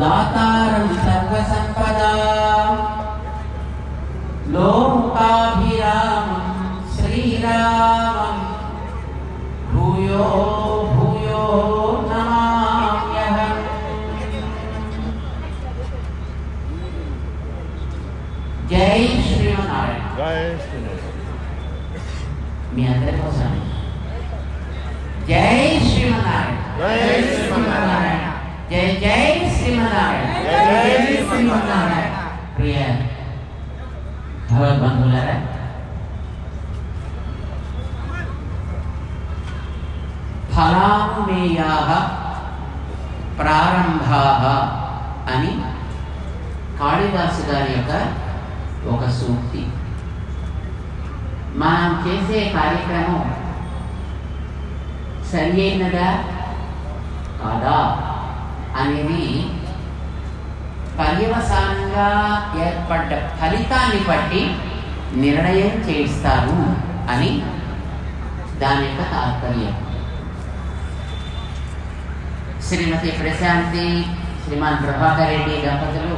దాతారం సర్వసంపదా లోకాభిరామం శ్రీరామం భూయో భూయో నమామ్యహం జై శ్రీమన్నారాయణ జై శ్రీనివాస్ మీ అందరి కోసం జై శ్రీమన్నారాయణ జై శ్రీమన్నారాయణ. జై జై శ్రీమన్నారాయణ జై జై శ్రీమన్నారాయణ. ప్రియ భగవద్బంధులారా ఫలానుమేయా ప్రారంభా అని కాళిదాసు గారి యొక్క ఒక సూక్తి మనం చేసే కార్యక్రమం సరి అయినదా కాదా అనేది పర్యవసానంగా ఏర్పడ్డ ఫలితాన్ని బట్టి నిర్ణయం చేస్తారు అని దాని యొక్క తాత్పర్యం శ్రీమతి ప్రశాంతి శ్రీమాన్ ప్రభాకర్ రెడ్డి దంపతులు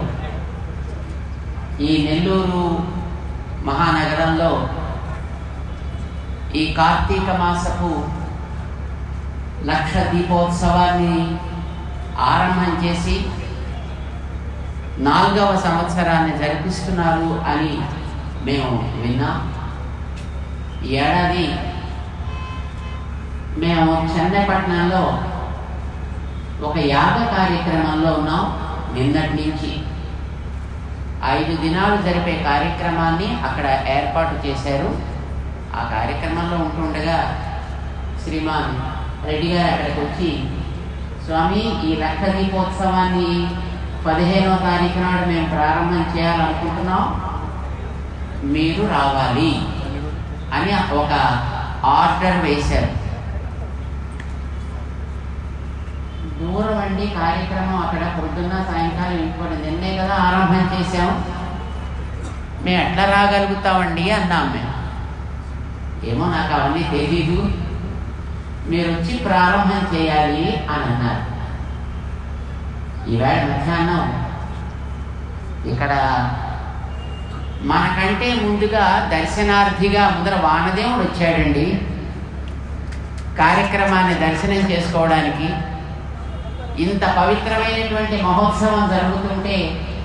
ఈ నెల్లూరు మహానగరంలో ఈ కార్తీక మాసపు లక్ష దీపోత్సవాన్ని ఆరంభం చేసి నాలుగవ సంవత్సరాన్ని జరిపిస్తున్నారు అని మేము విన్నాం ఈ ఏడాది మేము చెన్నైపట్నంలో ఒక యాగ కార్యక్రమంలో ఉన్నాం నిన్నటి నుంచి ఐదు దినాలు జరిపే కార్యక్రమాన్ని అక్కడ ఏర్పాటు చేశారు ఆ కార్యక్రమంలో ఉంటుండగా శ్రీమాన్ రెడ్డి గారు అక్కడికి వచ్చి స్వామి ఈ లక్ష దీపోత్సవాన్ని పదిహేనవ తారీఖు నాడు మేము ప్రారంభం చేయాలనుకుంటున్నాం మీరు రావాలి అని ఒక ఆర్డర్ వేశారు దూరం అండి కార్యక్రమం అక్కడ పొద్దున్న సాయంకాలం ఇంకోటి నిన్నే కదా ఆరంభం చేశాం మేము ఎట్లా రాగలుగుతామండి అన్నాం మేము ఏమో నాకు అవన్నీ తెలీదు మీరు వచ్చి ప్రారంభం చేయాలి అని అన్నారు ఈవేళ మధ్యాహ్నం ఇక్కడ మనకంటే ముందుగా దర్శనార్థిగా ముందర వానదేవుడు వచ్చాడండి కార్యక్రమాన్ని దర్శనం చేసుకోవడానికి ఇంత పవిత్రమైనటువంటి మహోత్సవం జరుగుతుంటే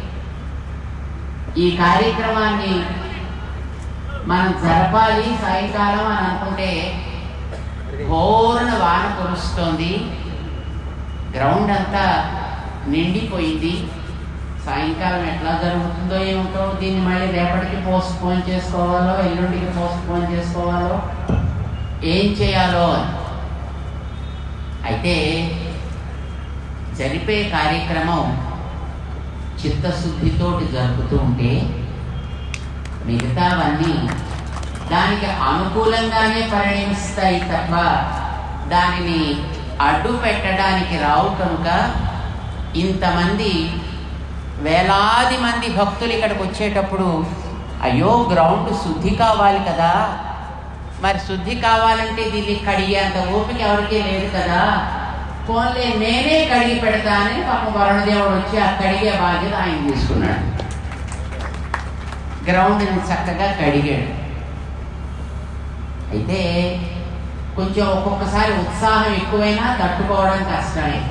ఈ కార్యక్రమాన్ని మనం జరపాలి సాయంకాలం అని అనుకుంటే ఘోరన వాన కురుస్తోంది గ్రౌండ్ అంతా నిండిపోయింది సాయంకాలం ఎట్లా జరుగుతుందో ఏమిటో దీన్ని మళ్ళీ రేపటికి పోస్ట్ పోన్ చేసుకోవాలో ఎల్లుండికి పోస్ట్ పోన్ చేసుకోవాలో ఏం చేయాలో అని అయితే జరిపే కార్యక్రమం చిత్తశుద్ధితోటి జరుపుతూ ఉంటే మిగతావన్నీ దానికి అనుకూలంగానే పరిణమిస్తాయి తప్ప దానిని అడ్డు పెట్టడానికి రావు కనుక ఇంతమంది వేలాది మంది భక్తులు ఇక్కడికి వచ్చేటప్పుడు అయ్యో గ్రౌండ్ శుద్ధి కావాలి కదా మరి శుద్ధి కావాలంటే దీన్ని కడిగేంత ఓపిక ఎవరికీ లేదు కదా పోన్లే నేనే కడిగి పెడతానని పాపం వరుణదేవుడు వచ్చి ఆ కడిగే బాధ్యత ఆయన తీసుకున్నాడు గ్రౌండ్ని చక్కగా కడిగాడు అయితే కొంచెం ఒక్కొక్కసారి ఉత్సాహం ఎక్కువైనా తట్టుకోవడం కష్టమే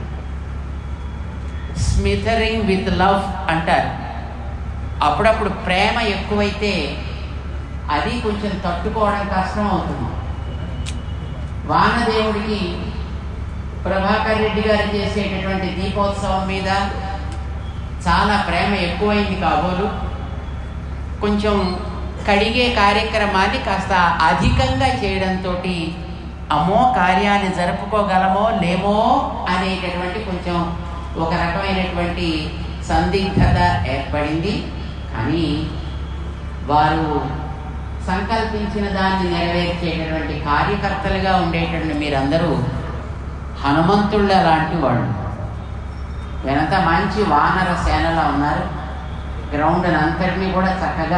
స్మిథరింగ్ విత్ లవ్ అంటారు అప్పుడప్పుడు ప్రేమ ఎక్కువైతే అది కొంచెం తట్టుకోవడం కష్టం అవుతుంది వానదేవుడికి ప్రభాకర్ రెడ్డి గారు చేసేటటువంటి దీపోత్సవం మీద చాలా ప్రేమ ఎక్కువైంది కాబోలు కొంచెం కడిగే కార్యక్రమాన్ని కాస్త అధికంగా చేయడంతో అమ్మో కార్యాన్ని జరుపుకోగలమో లేమో అనేటటువంటి కొంచెం ఒక రకమైనటువంటి సందిగ్ధత ఏర్పడింది కానీ వారు సంకల్పించిన దాన్ని నెరవేర్చేటటువంటి కార్యకర్తలుగా ఉండేటటువంటి మీరందరూ హనుమంతుళ్ళ లాంటి వాళ్ళు వెనక మంచి వానర సేనలా ఉన్నారు గ్రౌండ్ అంతటినీ కూడా చక్కగా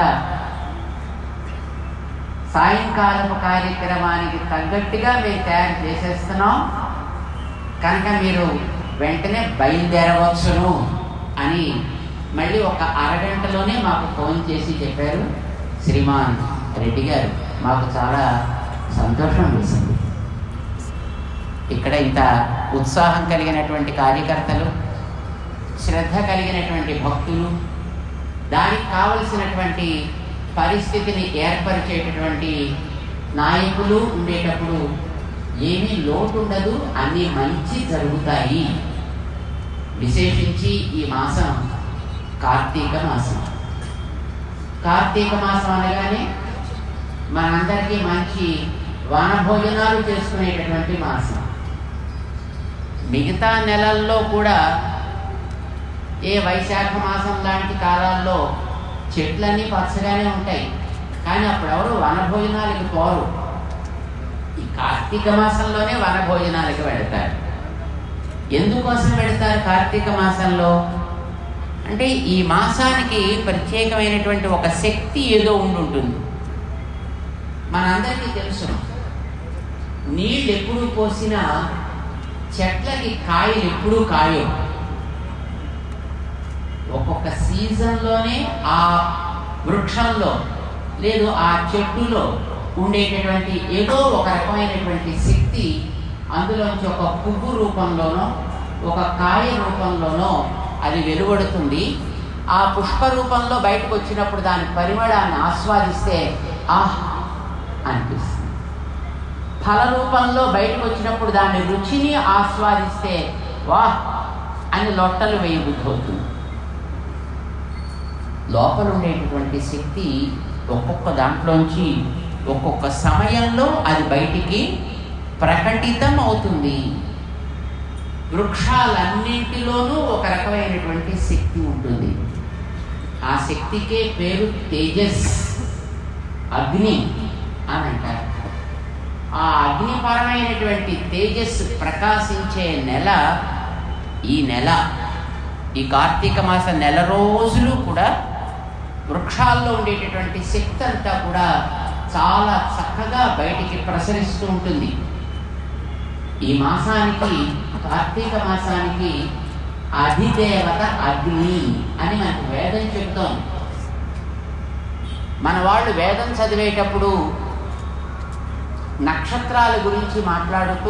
సాయంకాలపు కార్యక్రమానికి తగ్గట్టుగా మేము తయారు చేసేస్తున్నాం కనుక మీరు వెంటనే బయలుదేరవచ్చును అని మళ్ళీ ఒక అరగంటలోనే మాకు ఫోన్ చేసి చెప్పారు శ్రీమాన్ రెడ్డి గారు మాకు చాలా సంతోషం వేసింది ఇక్కడ ఇంత ఉత్సాహం కలిగినటువంటి కార్యకర్తలు శ్రద్ధ కలిగినటువంటి భక్తులు దానికి కావలసినటువంటి పరిస్థితిని ఏర్పరిచేటటువంటి నాయకులు ఉండేటప్పుడు ఏమీ లోటు ఉండదు అన్నీ మంచి జరుగుతాయి విశేషించి ఈ మాసం కార్తీక మాసం కార్తీక మాసం అనగానే మనందరికీ మంచి వనభోజనాలు చేసుకునేటటువంటి మాసం మిగతా నెలల్లో కూడా ఏ వైశాఖ మాసం లాంటి కాలాల్లో చెట్లన్నీ పచ్చగానే ఉంటాయి కానీ అప్పుడు ఎవరు వనభోజనాలకి పోరు ఈ కార్తీక మాసంలోనే వనభోజనాలకి వెళతారు ఎందుకోసం వెళతారు కార్తీక మాసంలో అంటే ఈ మాసానికి ప్రత్యేకమైనటువంటి ఒక శక్తి ఏదో ఉండి ఉంటుంది మనందరికీ తెలుసు నీళ్ళు ఎప్పుడు పోసినా చెట్లకి కాయలు ఎప్పుడూ కాయవు ఒక్కొక్క సీజన్లోనే ఆ వృక్షంలో లేదు ఆ చెట్టులో ఉండేటటువంటి ఏదో ఒక రకమైనటువంటి శక్తి అందులోంచి ఒక పువ్వు రూపంలోనో ఒక కాయ రూపంలోనో అది వెలువడుతుంది ఆ పుష్ప రూపంలో బయటకు వచ్చినప్పుడు దాని పరిమళాన్ని ఆస్వాదిస్తే ఆహ్ అనిపిస్తుంది ఫల రూపంలో బయటకు వచ్చినప్పుడు దాని రుచిని ఆస్వాదిస్తే వాహ్ అని లొట్టలు వేయబుద్ధి అవుతుంది లోపల ఉండేటటువంటి శక్తి ఒక్కొక్క దాంట్లోంచి ఒక్కొక్క సమయంలో అది బయటికి ప్రకటితం అవుతుంది వృక్షాలన్నింటిలోనూ ఒక రకమైనటువంటి శక్తి ఉంటుంది ఆ శక్తికే పేరు తేజస్ అగ్ని అని అంటారు ఆ అగ్నిపరమైనటువంటి తేజస్సు ప్రకాశించే నెల ఈ నెల ఈ కార్తీక మాస నెల రోజులు కూడా వృక్షాల్లో ఉండేటటువంటి శక్తి అంతా కూడా చాలా చక్కగా బయటికి ప్రసరిస్తూ ఉంటుంది ఈ మాసానికి కార్తీక మాసానికి అధిదేవత అగ్ని అని మనకు వేదం చెబుతోంది మన వాళ్ళు వేదం చదివేటప్పుడు నక్షత్రాల గురించి మాట్లాడుతూ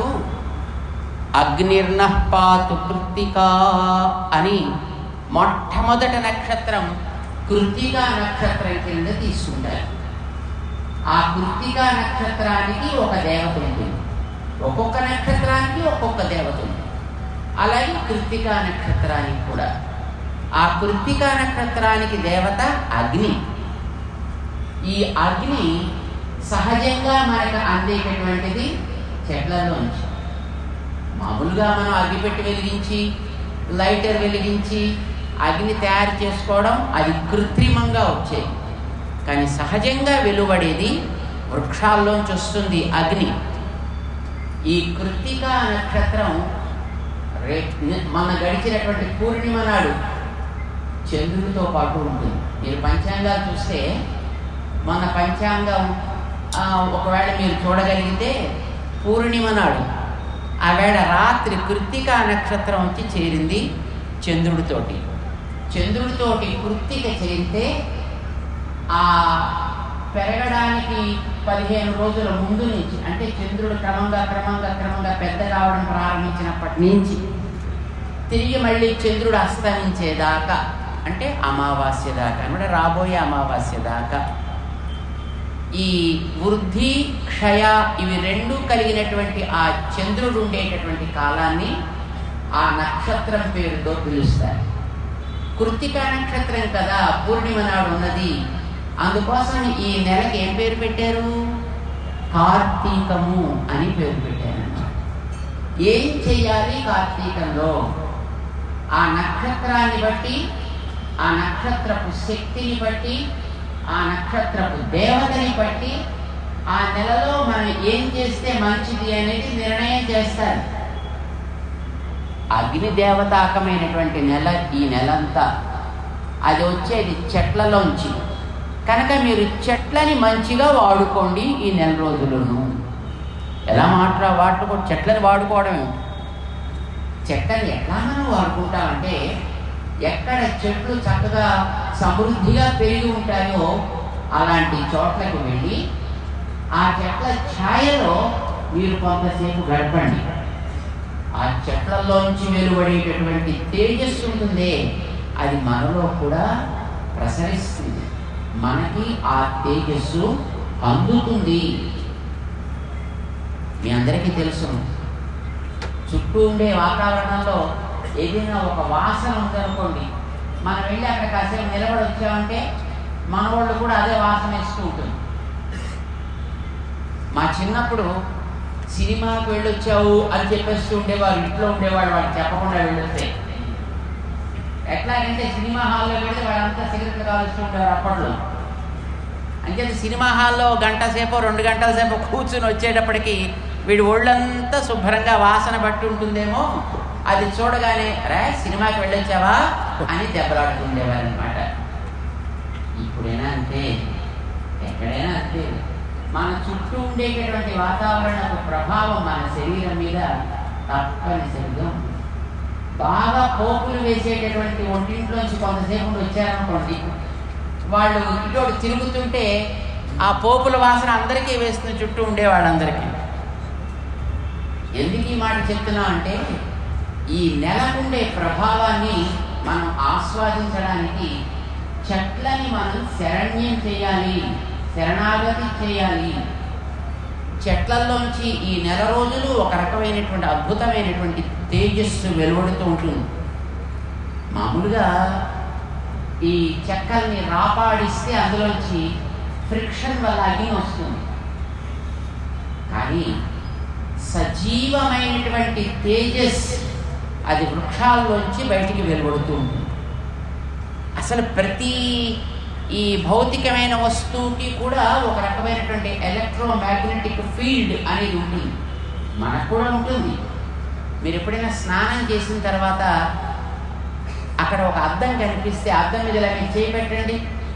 అగ్నిర్నః పాతు కృత్తికా అని మొట్టమొదట నక్షత్రం కృత్తికా నక్షత్రం కింద తీసుకుంటారు ఆ కృత్తికా నక్షత్రానికి ఒక దేవత ఉంటుంది ఒక్కొక్క నక్షత్రానికి ఒక్కొక్క దేవత ఉంది అలాగే కృత్తికా నక్షత్రానికి కూడా ఆ కృత్తికా నక్షత్రానికి దేవత అగ్ని ఈ అగ్ని సహజంగా మనకు అందేటటువంటిది చెట్లలోంచి మామూలుగా మనం అగ్గిపెట్టి వెలిగించి లైటర్ వెలిగించి అగ్ని తయారు చేసుకోవడం అది కృత్రిమంగా వచ్చేది కానీ సహజంగా వెలువడేది వృక్షాల్లోంచి వస్తుంది అగ్ని ఈ కృత్తికా నక్షత్రం రే మన గడిచినటువంటి పూర్ణిమ నాడు చంద్రుడితో పాటు ఉంటుంది మీరు పంచాంగాలు చూస్తే మన పంచాంగం ఆ, ఒకవేళ మీరు చూడగలిగితే పూర్ణిమ నాడు ఆ వేళ రాత్రి కృత్తికా నక్షత్రం వచ్చి చేరింది చంద్రుడితోటి చంద్రుడితోటి కృత్తిక చేరితే ఆ పెరగడానికి పదిహేను రోజుల ముందు నుంచి అంటే చంద్రుడు క్రమంగా క్రమంగా క్రమంగా పెద్ద కావడం ప్రారంభించినప్పటి నుంచి తిరిగి మళ్ళీ చంద్రుడు అస్తమించేదాకా అంటే అమావాస్య దాకా అంటే రాబోయే అమావాస్య దాకా ఈ వృద్ధి క్షయ ఇవి రెండు కలిగినటువంటి ఆ చంద్రుడు ఉండేటటువంటి కాలాన్ని ఆ నక్షత్రం పేరుతో పిలుస్తారు కృత్తికా నక్షత్రం కదా పూర్ణిమ నాడు ఉన్నది అందుకోసం ఈ నెలకి ఏం పేరు పెట్టారు కార్తీకము అని పేరు పెట్టారు ఏం చెయ్యాలి కార్తీకంలో ఆ నక్షత్రాన్ని బట్టి ఆ నక్షత్రపు శక్తిని బట్టి ఆ నక్షత్రపు దేవతని బట్టి ఆ నెలలో మనం ఏం చేస్తే మంచిది అనేది నిర్ణయం చేస్తారు అగ్ని దేవతాకమైనటువంటి నెల ఈ నెలంతా అది వచ్చేది చెట్లలోంచి కనుక మీరు చెట్లని మంచిగా వాడుకోండి ఈ నెల రోజులను ఎలా మాట్లా వాడుకో చెట్లని వాడుకోవడం ఏమిటి చెట్లని ఎట్లా మనం వాడుకుంటామంటే ఎక్కడ చెట్లు చక్కగా సమృద్ధిగా పెరిగి ఉంటాయో అలాంటి చోట్లకు వెళ్ళి ఆ చెట్ల ఛాయలో మీరు కొంతసేపు గడపండి ఆ చెట్లలోంచి వెలువడేటటువంటి తేజస్సు ఉంటుందే అది మనలో కూడా ప్రసరిస్తుంది మనకి ఆ తేజస్సు అందుతుంది మీ అందరికీ తెలుసు చుట్టూ ఉండే వాతావరణంలో ఏదైనా ఒక వాసన ఉందనుకోండి మనం వెళ్ళి అక్కడ కాసేపు నిలబడి వచ్చామంటే మన వాళ్ళు కూడా అదే వాసన ఇస్తూ ఉంటుంది మా చిన్నప్పుడు సినిమాకి వెళ్ళొచ్చావు అని చెప్పేస్తూ ఉండేవారు ఇంట్లో ఉండేవాడు వాడు చెప్పకుండా వెళ్ళొస్తే ఎట్లాగంటే సినిమా హాల్లో వెళితే వాళ్ళంతా సిగరెట్లు కాలుస్తూ ఉండేవారు అప్పట్లో అంటే సినిమా హాల్లో గంట సేపు రెండు గంటల సేపు కూర్చుని వచ్చేటప్పటికి వీడి ఒళ్ళంతా శుభ్రంగా వాసన పట్టి ఉంటుందేమో అది చూడగానే రే సినిమాకి వెళ్ళొచ్చావా అని దెబ్బలాడుతుండేవారు అనమాట ఇప్పుడైనా అంతే ఎక్కడైనా అంతే మన చుట్టూ ఉండేటటువంటి వాతావరణపు ప్రభావం మన శరీరం మీద తప్పనిసరిగా ఉంది. బాగా పోపులు వేసేటటువంటి ఒంటింట్లోంచి కొంతసేపు ఉండి వచ్చారనుకోండి వాళ్ళు ఇటోటి తిరుగుతుంటే ఆ పోపుల వాసన అందరికీ వేస్తుంది చుట్టూ ఉండే వాళ్ళందరికీ ఎందుకు ఈ మాట చెప్తున్నా అంటే ఈ నెలకుండే ప్రభావాన్ని మనం ఆస్వాదించడానికి చెట్లని మనం శరణ్యం చేయాలి శరణాగతి చేయాలి చెట్లల్లోంచి ఈ నెల రోజులు ఒక రకమైనటువంటి అద్భుతమైనటువంటి తేజస్సు వెలువడుతూ ఉంటుంది మామూలుగా ఈ చెక్కల్ని రాపాడిస్తే అందులోంచి ఫ్రిక్షన్ వల్ల అగ్ని వస్తుంది కానీ సజీవమైనటువంటి తేజస్ అది వృక్షాల్లోంచి బయటికి వెలువడుతూ ఉంటుంది అసలు ప్రతి ఈ భౌతికమైన వస్తువుకి కూడా ఒక రకమైనటువంటి ఎలక్ట్రోమాగ్నెటిక్ ఫీల్డ్ అనేది ఉంటుంది మనకు కూడా ఉంటుంది మీరు ఎప్పుడైనా స్నానం చేసిన తర్వాత అక్కడ ఒక అద్దం కనిపిస్తే ఆ అద్దం మీద ఇలా మీరు చేయి పెట్టండి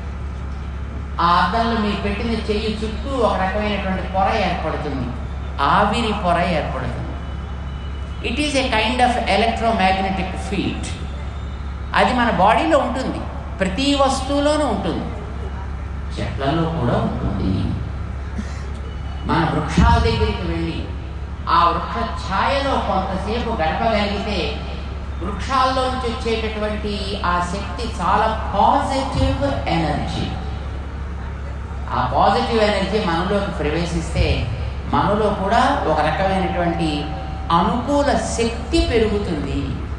ఆ అద్దంలో మీరు పెట్టిన చెయ్యి చుట్టూ ఒక రకమైనటువంటి పొర ఏర్పడుతుంది ఆవిరి పొర ఏర్పడుతుంది it is a kind of electromagnetic field అది మన బాడీలో ఉంటుంది ప్రతి వస్తువులోనూ ఉంటుంది చెట్లలో కూడా ఉంటుంది మన వృక్షాల దగ్గరికి వెళ్ళి ఆ వృక్ష ఛాయలో కొంతసేపు గడపగలిగితే వృక్షాల్లోంచి వచ్చేటటువంటి ఆ శక్తి చాలా పాజిటివ్ ఎనర్జీ ఆ పాజిటివ్ ఎనర్జీ మనలోకి ప్రవేశిస్తే మనలో కూడా ఒక రకమైనటువంటి అనుకూల శక్తి పెరుగుతుంది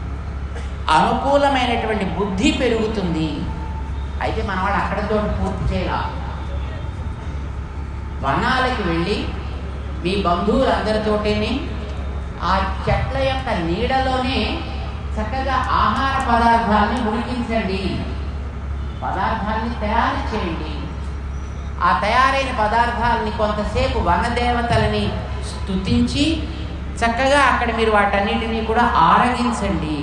అనుకూలమైనటువంటి బుద్ధి పెరుగుతుంది అయితే మన వాళ్ళు అక్కడితో పూర్తి చేయాల వనాలకి వెళ్ళి మీ బంధువులందరితోటిని ఆ చెట్ల యొక్క నీడలోనే చక్కగా ఆహార పదార్థాలని ఉడికించండి పదార్థాలని తయారు చేయండి ఆ తయారైన పదార్థాలని కొంతసేపు వనదేవతలని స్తుతించి చక్కగా అక్కడ మీరు వాటన్నిటినీ కూడా ఆరగించండి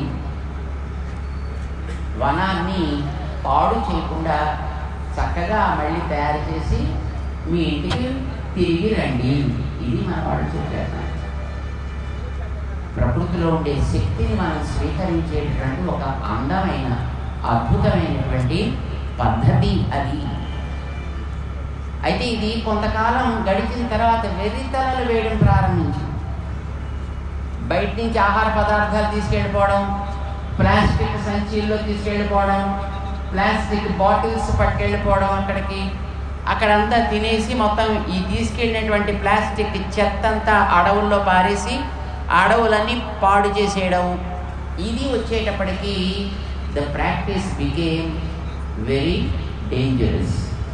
వనాన్ని పాడు చేయకుండా చక్కగా మళ్ళీ తయారు చేసి మీ ఇంటికి తిరిగి రండి ఇది మన వాడు చెప్పారు ప్రకృతిలో ఉండే శక్తిని మనం స్వీకరించేటటువంటి ఒక అందమైన అద్భుతమైనటువంటి పద్ధతి అది అయితే ఇది కొంతకాలం గడిచిన తర్వాత వెర్రితలలు వేయడం ప్రారంభించింది బయట నుంచి ఆహార పదార్థాలు తీసుకెళ్ళిపోవడం ప్లాస్టిక్ సంచీల్లో తీసుకెళ్ళిపోవడం ప్లాస్టిక్ బాటిల్స్ పట్టుకెళ్ళిపోవడం అక్కడికి అక్కడంతా తినేసి మొత్తం ఈ తీసుకెళ్ళినటువంటి ప్లాస్టిక్ చెత్త అంతా అడవుల్లో పారేసి ఆ అడవులన్నీ పాడు చేసేయడం ఇది వచ్చేటప్పటికి the practice became very dangerous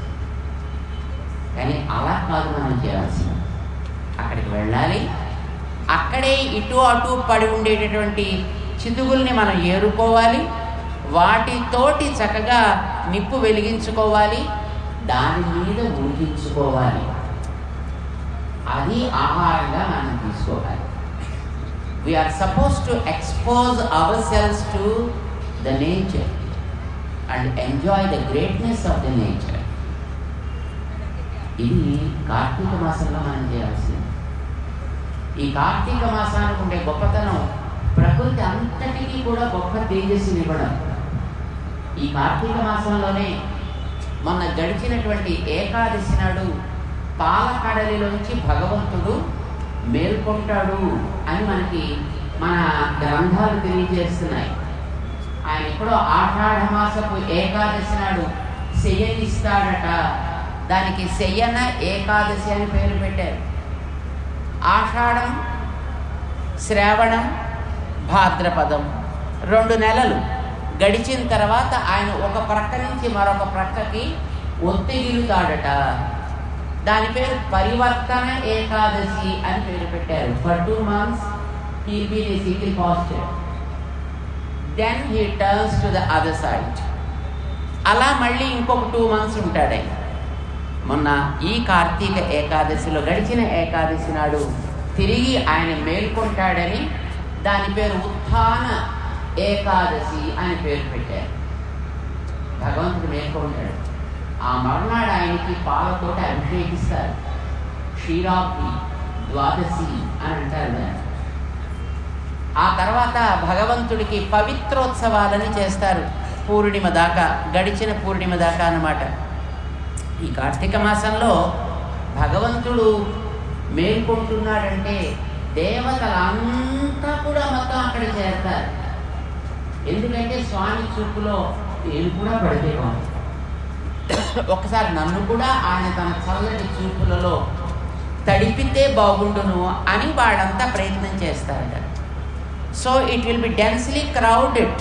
కానీ అలా కాదు మనం చేయాల్సింది అక్కడికి వెళ్ళాలి అక్కడే ఇటు అటు పడి ఉండేటటువంటి చితుగుల్ని మనం ఏరుకోవాలి వాటితోటి చక్కగా నిప్పు వెలిగించుకోవాలి దాని మీద ఉడికించుకోవాలి అది ఆహారంగా మనం తీసుకోవాలి we are suppose to expose our cells to the nature and enjoy the greatness of the nature ఇది కార్తీక మాసంలో మనం చేయాల్సింది ఈ కార్తీక మాసానికి ఉండే గొప్పతనం ప్రకృతి అంతటికీ కూడా గొప్ప తేజస్సుని ఇవ్వడం ఈ కార్తీక మాసంలోనే మొన్న గడిచినటువంటి ఏకాదశి నాడు పాలకడలిలోంచి భగవంతుడు మేల్కొంటాడు అని మనకి మన గ్రంథాలు తెలియజేస్తున్నాయి ఆయన ఎప్పుడో ఆషాఢ మాసపు ఏకాదశి నాడు శయనిస్తాడట దానికి శయన ఏకాదశి అని పేరు పెట్టారు ఆషాఢం శ్రావణం భాద్రపదం రెండు నెలలు గడిచిన తర్వాత ఆయన ఒక ప్రక్క నుంచి మరొక ప్రక్కకి ఒత్తిగిలుతాడట దాని పేరు పరివర్తన ఏకాదశి అని పేరు పెట్టారు for two months he be the single positive then he turns to the other side అలా మళ్ళీ ఇంకొక టూ మంత్స్ ఉంటాడు ఆయన మొన్న ఈ కార్తీక ఏకాదశిలో గడిచిన ఏకాదశి నాడు తిరిగి ఆయన మేల్కొంటాడని దాని పేరు ఉత్థాన ఏకాదశి అని పేరు పెట్టారు భగవంతుడు మేల్కొంటాడు ఆ మరునాడు ఆయనకి పాలతోటి అభిషేకిస్తారు క్షీరాబ్ది ద్వాదశి అని అంటారు దాన్ని ఆ తర్వాత భగవంతుడికి పవిత్రోత్సవాలని చేస్తారు పూర్ణిమ దాకా గడిచిన పూర్ణిమ దాకా అన్నమాట ఈ కార్తీక మాసంలో భగవంతుడు మేల్కొంటున్నాడంటే దేవతలంతా కూడా మొత్తం అక్కడ చేరతారు ఎందుకంటే స్వామి చూపులో నేను కూడా పడితే బాగుంది ఒకసారి నన్ను కూడా ఆయన తన చల్లటి చూపులలో తడిపితే బాగుండును అని వాళ్ళంతా ప్రయత్నం చేస్తారట so it will be densely crowded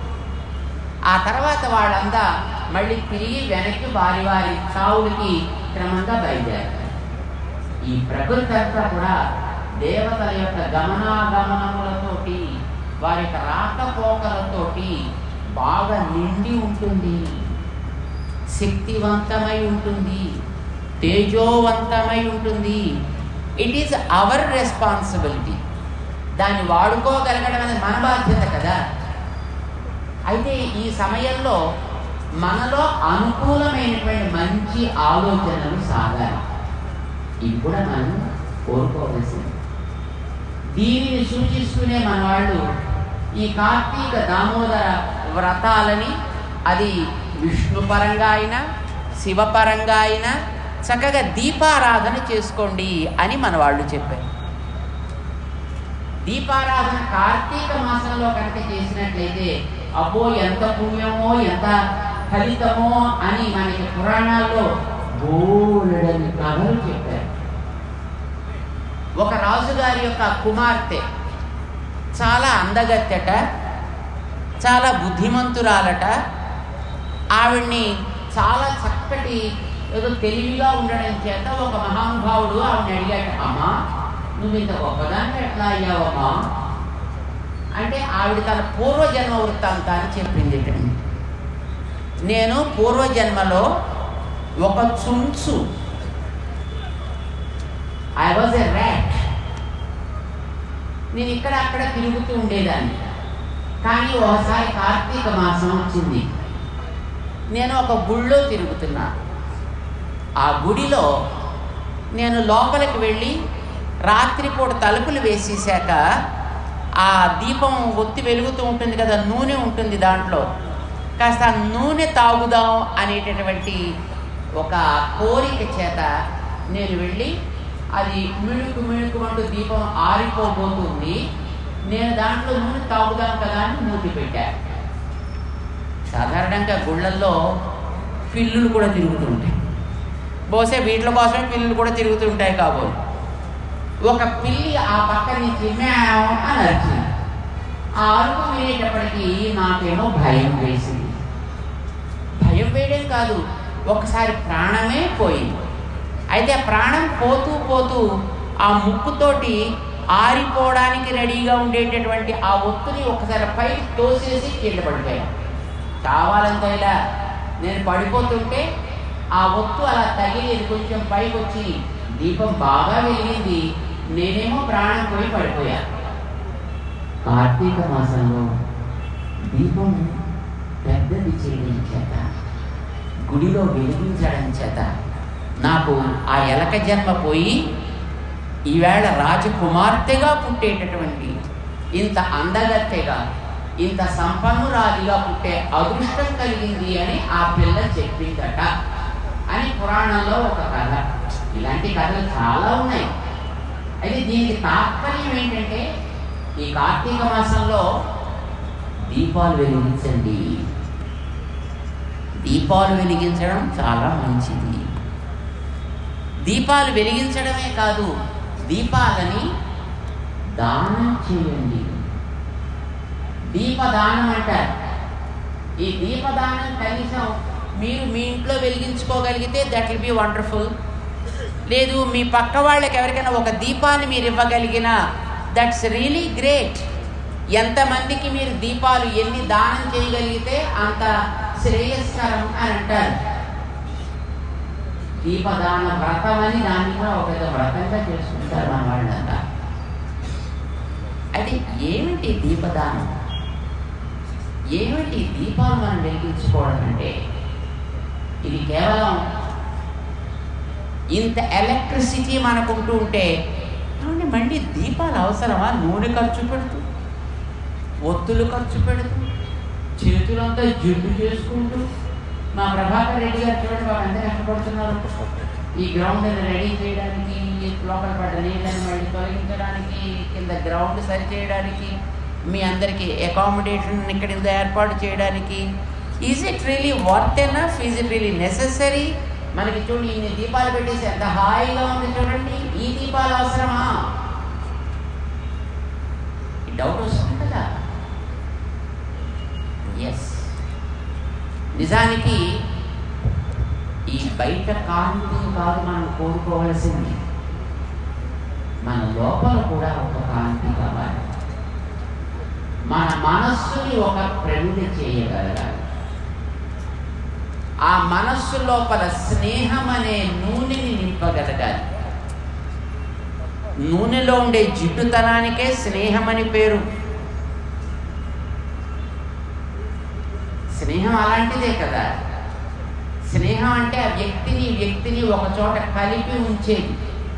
ఆ తర్వాత వాళ్ళంతా మళ్ళీ తిరిగి వెనక్కి వారి వారి తావులకి క్రమంగా బయలుదేరతారు ఈ ప్రకృతి అంతా కూడా దేవతల యొక్క గమనాగమనములతోటి వారి యొక్క రాకపోకలతోటి బాగా నిండి ఉంటుంది శక్తివంతమై ఉంటుంది తేజోవంతమై ఉంటుంది ఇట్ ఈస్ అవర్ రెస్పాన్సిబిలిటీ దాన్ని వాడుకోగలగడం అనేది మన బాధ్యత కదా అయితే ఈ సమయంలో మనలో అనుకూలమైనటువంటి మంచి ఆలోచనలు సాగాలి ఇవి కూడా మనం కోరుకోవలసింది దీనిని సూచిస్తూనే మన వాళ్ళు ఈ కార్తీక దామోదర వ్రతాలని అది విష్ణు పరంగా అయినా శివపరంగా అయినా చక్కగా దీపారాధన చేసుకోండి అని మన వాళ్ళు చెప్పారు దీపారాధన కార్తీక మాసంలో కనుక చేసినట్లయితే అబ్బో ఎంత పుణ్యమో ఎంత ఫలితమో అని మనకి పురాణాల్లో బోలెడని కథలు చెప్పారు ఒక రాజుగారి యొక్క కుమార్తె చాలా అందగత్తెట చాలా బుద్ధిమంతురాలట ఆవిడ్ని చాలా చక్కటి ఏదో తెలివిగా ఉండడం చేత ఒక మహానుభావుడు ఆవిడని అడిగాట అమ్మా నువ్వు ఇంత గొప్పదాన్ని ఎట్లా అయ్యావమ్మా అంటే ఆవిడ తన పూర్వజన్మ వృత్తాంతాన్ని చెప్పింది నేను పూర్వజన్మలో ఒక చుంచు ఐ వాజ్ ఎ ర్యాట్ నేను ఇక్కడ అక్కడ తిరుగుతూ ఉండేదాన్ని కానీ ఒకసారి కార్తీక మాసం వచ్చింది నేను ఒక గుళ్ళో తిరుగుతున్నా ఆ గుడిలో నేను లోపలికి వెళ్ళి రాత్రిపూట తలుపులు వేసేసాక ఆ దీపం ఒత్తి వెలుగుతూ ఉంటుంది కదా నూనె ఉంటుంది దాంట్లో కాస్త ఆ నూనె తాగుదాం అనేటటువంటి ఒక కోరిక చేత నేను వెళ్ళి అది మిణుకు మిణుకుమంటూ దీపం ఆరిపోబోతుంది నేను దాంట్లో నూనె తాగుదాం కదా అని మూతి పెట్టా సాధారణంగా గుళ్ళల్లో పిల్లులు కూడా తిరుగుతూ ఉంటాయి బహుశా వీటి కోసమే పిల్లులు కూడా తిరుగుతూ ఉంటాయి కాబోలు ఒక పిల్లి ఆ పక్క నుంచి మ్యావ్ అని అరిచింది ఆ అరుపు వినేటప్పటికీ నాకేమో భయం వేసింది భయం వేయడం కాదు ఒకసారి ప్రాణమే పోయింది అయితే ఆ ప్రాణం పోతూ పోతూ ఆ ముక్కుతోటి ఆరిపోవడానికి రెడీగా ఉండేటటువంటి ఆ ఒత్తుని ఒకసారి పైకి తోసేసి కింద పడిపోయాను కావాలంటే ఇలా నేను పడిపోతుంటే ఆ ఒత్తు అలా తగిలి కొంచెం పైకి వచ్చి దీపం బాగా వెలిగింది నేనేమో ప్రాణం పోయి పడిపోయా కార్తీక మాసంలో దీపం పెద్దది చేయడం చేత గుడిలో వెలిగించడం చేత నాకు ఆ ఎలక జన్మ పోయి ఈవేళ రాజకుమార్తెగా పుట్టేటటువంటి ఇంత అందగత్తెగా ఇంత సంపన్నురాలిగా పుట్టే అదృష్టం కలిగింది అని ఆ పిల్ల చెప్పిందట అని పురాణంలో ఒక కథ ఇలాంటి కథలు చాలా ఉన్నాయి అయితే దీనికి తాత్పర్యం ఏంటంటే ఈ కార్తీక మాసంలో దీపాలు వెలిగించండి దీపాలు వెలిగించడం చాలా మంచిది దీపాలు వెలిగించడమే కాదు దీపాలని దానం చేయండి దీపదానం అంటారు ఈ దీపదానం కనీసం మీరు మీ ఇంట్లో వెలిగించుకోగలిగితే దట్ విల్ బి వండర్ఫుల్ లేదు మీ పక్క వాళ్ళకి ఎవరికైనా ఒక దీపాన్ని మీరు ఇవ్వగలిగిన దట్స్ రియలీ గ్రేట్ ఎంతమందికి మీరు దీపాలు ఎన్ని దానం చేయగలిగితే అంత శ్రేయస్కరం అని అంటారు దీపదాన వ్రతం అని దాన్ని కూడా ఒక పెద్ద వ్రతంగా చేసుకుంటారు మన వాళ్ళంతా అయితే ఏమిటి దీపదానం ఏమిటి దీపాలు మనం వెలిగించుకోవడం అంటే ఇది కేవలం ఇంత ఎలక్ట్రిసిటీ మనకుంటూ ఉంటే ఏమండి మళ్ళీ దీపాలు అవసరమా నూనె ఖర్చు పెడుతూ ఒత్తులు ఖర్చు పెడుతూ చేతులంతా జిడ్డు చేసుకుంటూ మా ప్రభాకర్ రెడ్డి గారు చూడండి వాళ్ళు ఎంత కష్టపడుతున్నారు ఈ గ్రౌండ్ రెడీ చేయడానికి లోపల పడ్డ నీళ్ళని మళ్ళీ తొలగించడానికి కింద గ్రౌండ్ సరి చేయడానికి మీ అందరికీ అకామిడేషన్ ఇక్కడ ఇంత ఏర్పాటు చేయడానికి is it really worth enough is it really necessary మనకి చూడండి ఇన్ని దీపాలు పెట్టేసి ఎంత హాయిగా ఉంది చూడండి ఈ దీపాలు అవసరమా డౌట్ వస్తుంది కదా ఎస్ నిజానికి ఈ బయట కాంతిని కాదు మనం కోరుకోవలసింది మన లోపల కూడా ఒక కాంతి కావాలి మన మనస్సుని ఒక ప్రమిద చేయగలగాలి ఆ మనస్సు లోపల స్నేహం అనే నూనెని నింపగలగాలి నూనెలో ఉండే జిడ్డుతనానికే స్నేహం అని పేరు స్నేహం అలాంటిదే కదా స్నేహం అంటే ఆ వ్యక్తిని వ్యక్తిని ఒక చోట కలిపి ఉంచేది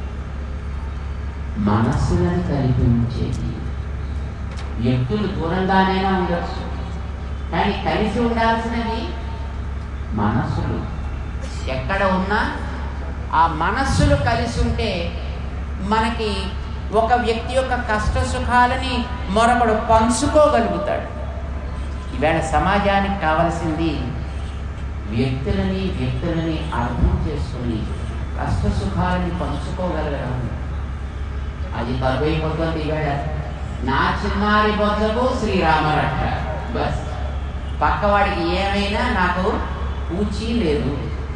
మనస్సులను కలిపి ఉంచేది వ్యక్తులు దూరంగానైనా ఉండొచ్చు కానీ కలిసి ఉండాల్సినవి మనస్సులు ఎక్కడ ఉన్నా ఆ మనస్సులు కలిసి ఉంటే మనకి ఒక వ్యక్తి యొక్క కష్ట సుఖాలని మరొకడు పంచుకోగలుగుతాడు ఈవేళ సమాజానికి కావలసింది వ్యక్తులని వ్యక్తులని అర్థం చేసుకుని కష్ట సుఖాలని పంచుకోగలగడం అది కరువైపోతుంది ఈవేళ నా చిన్నారి బొద్దకు శ్రీరామరక్ష బస్ పక్కవాడికి ఏమైనా నాకు పూచి లేదు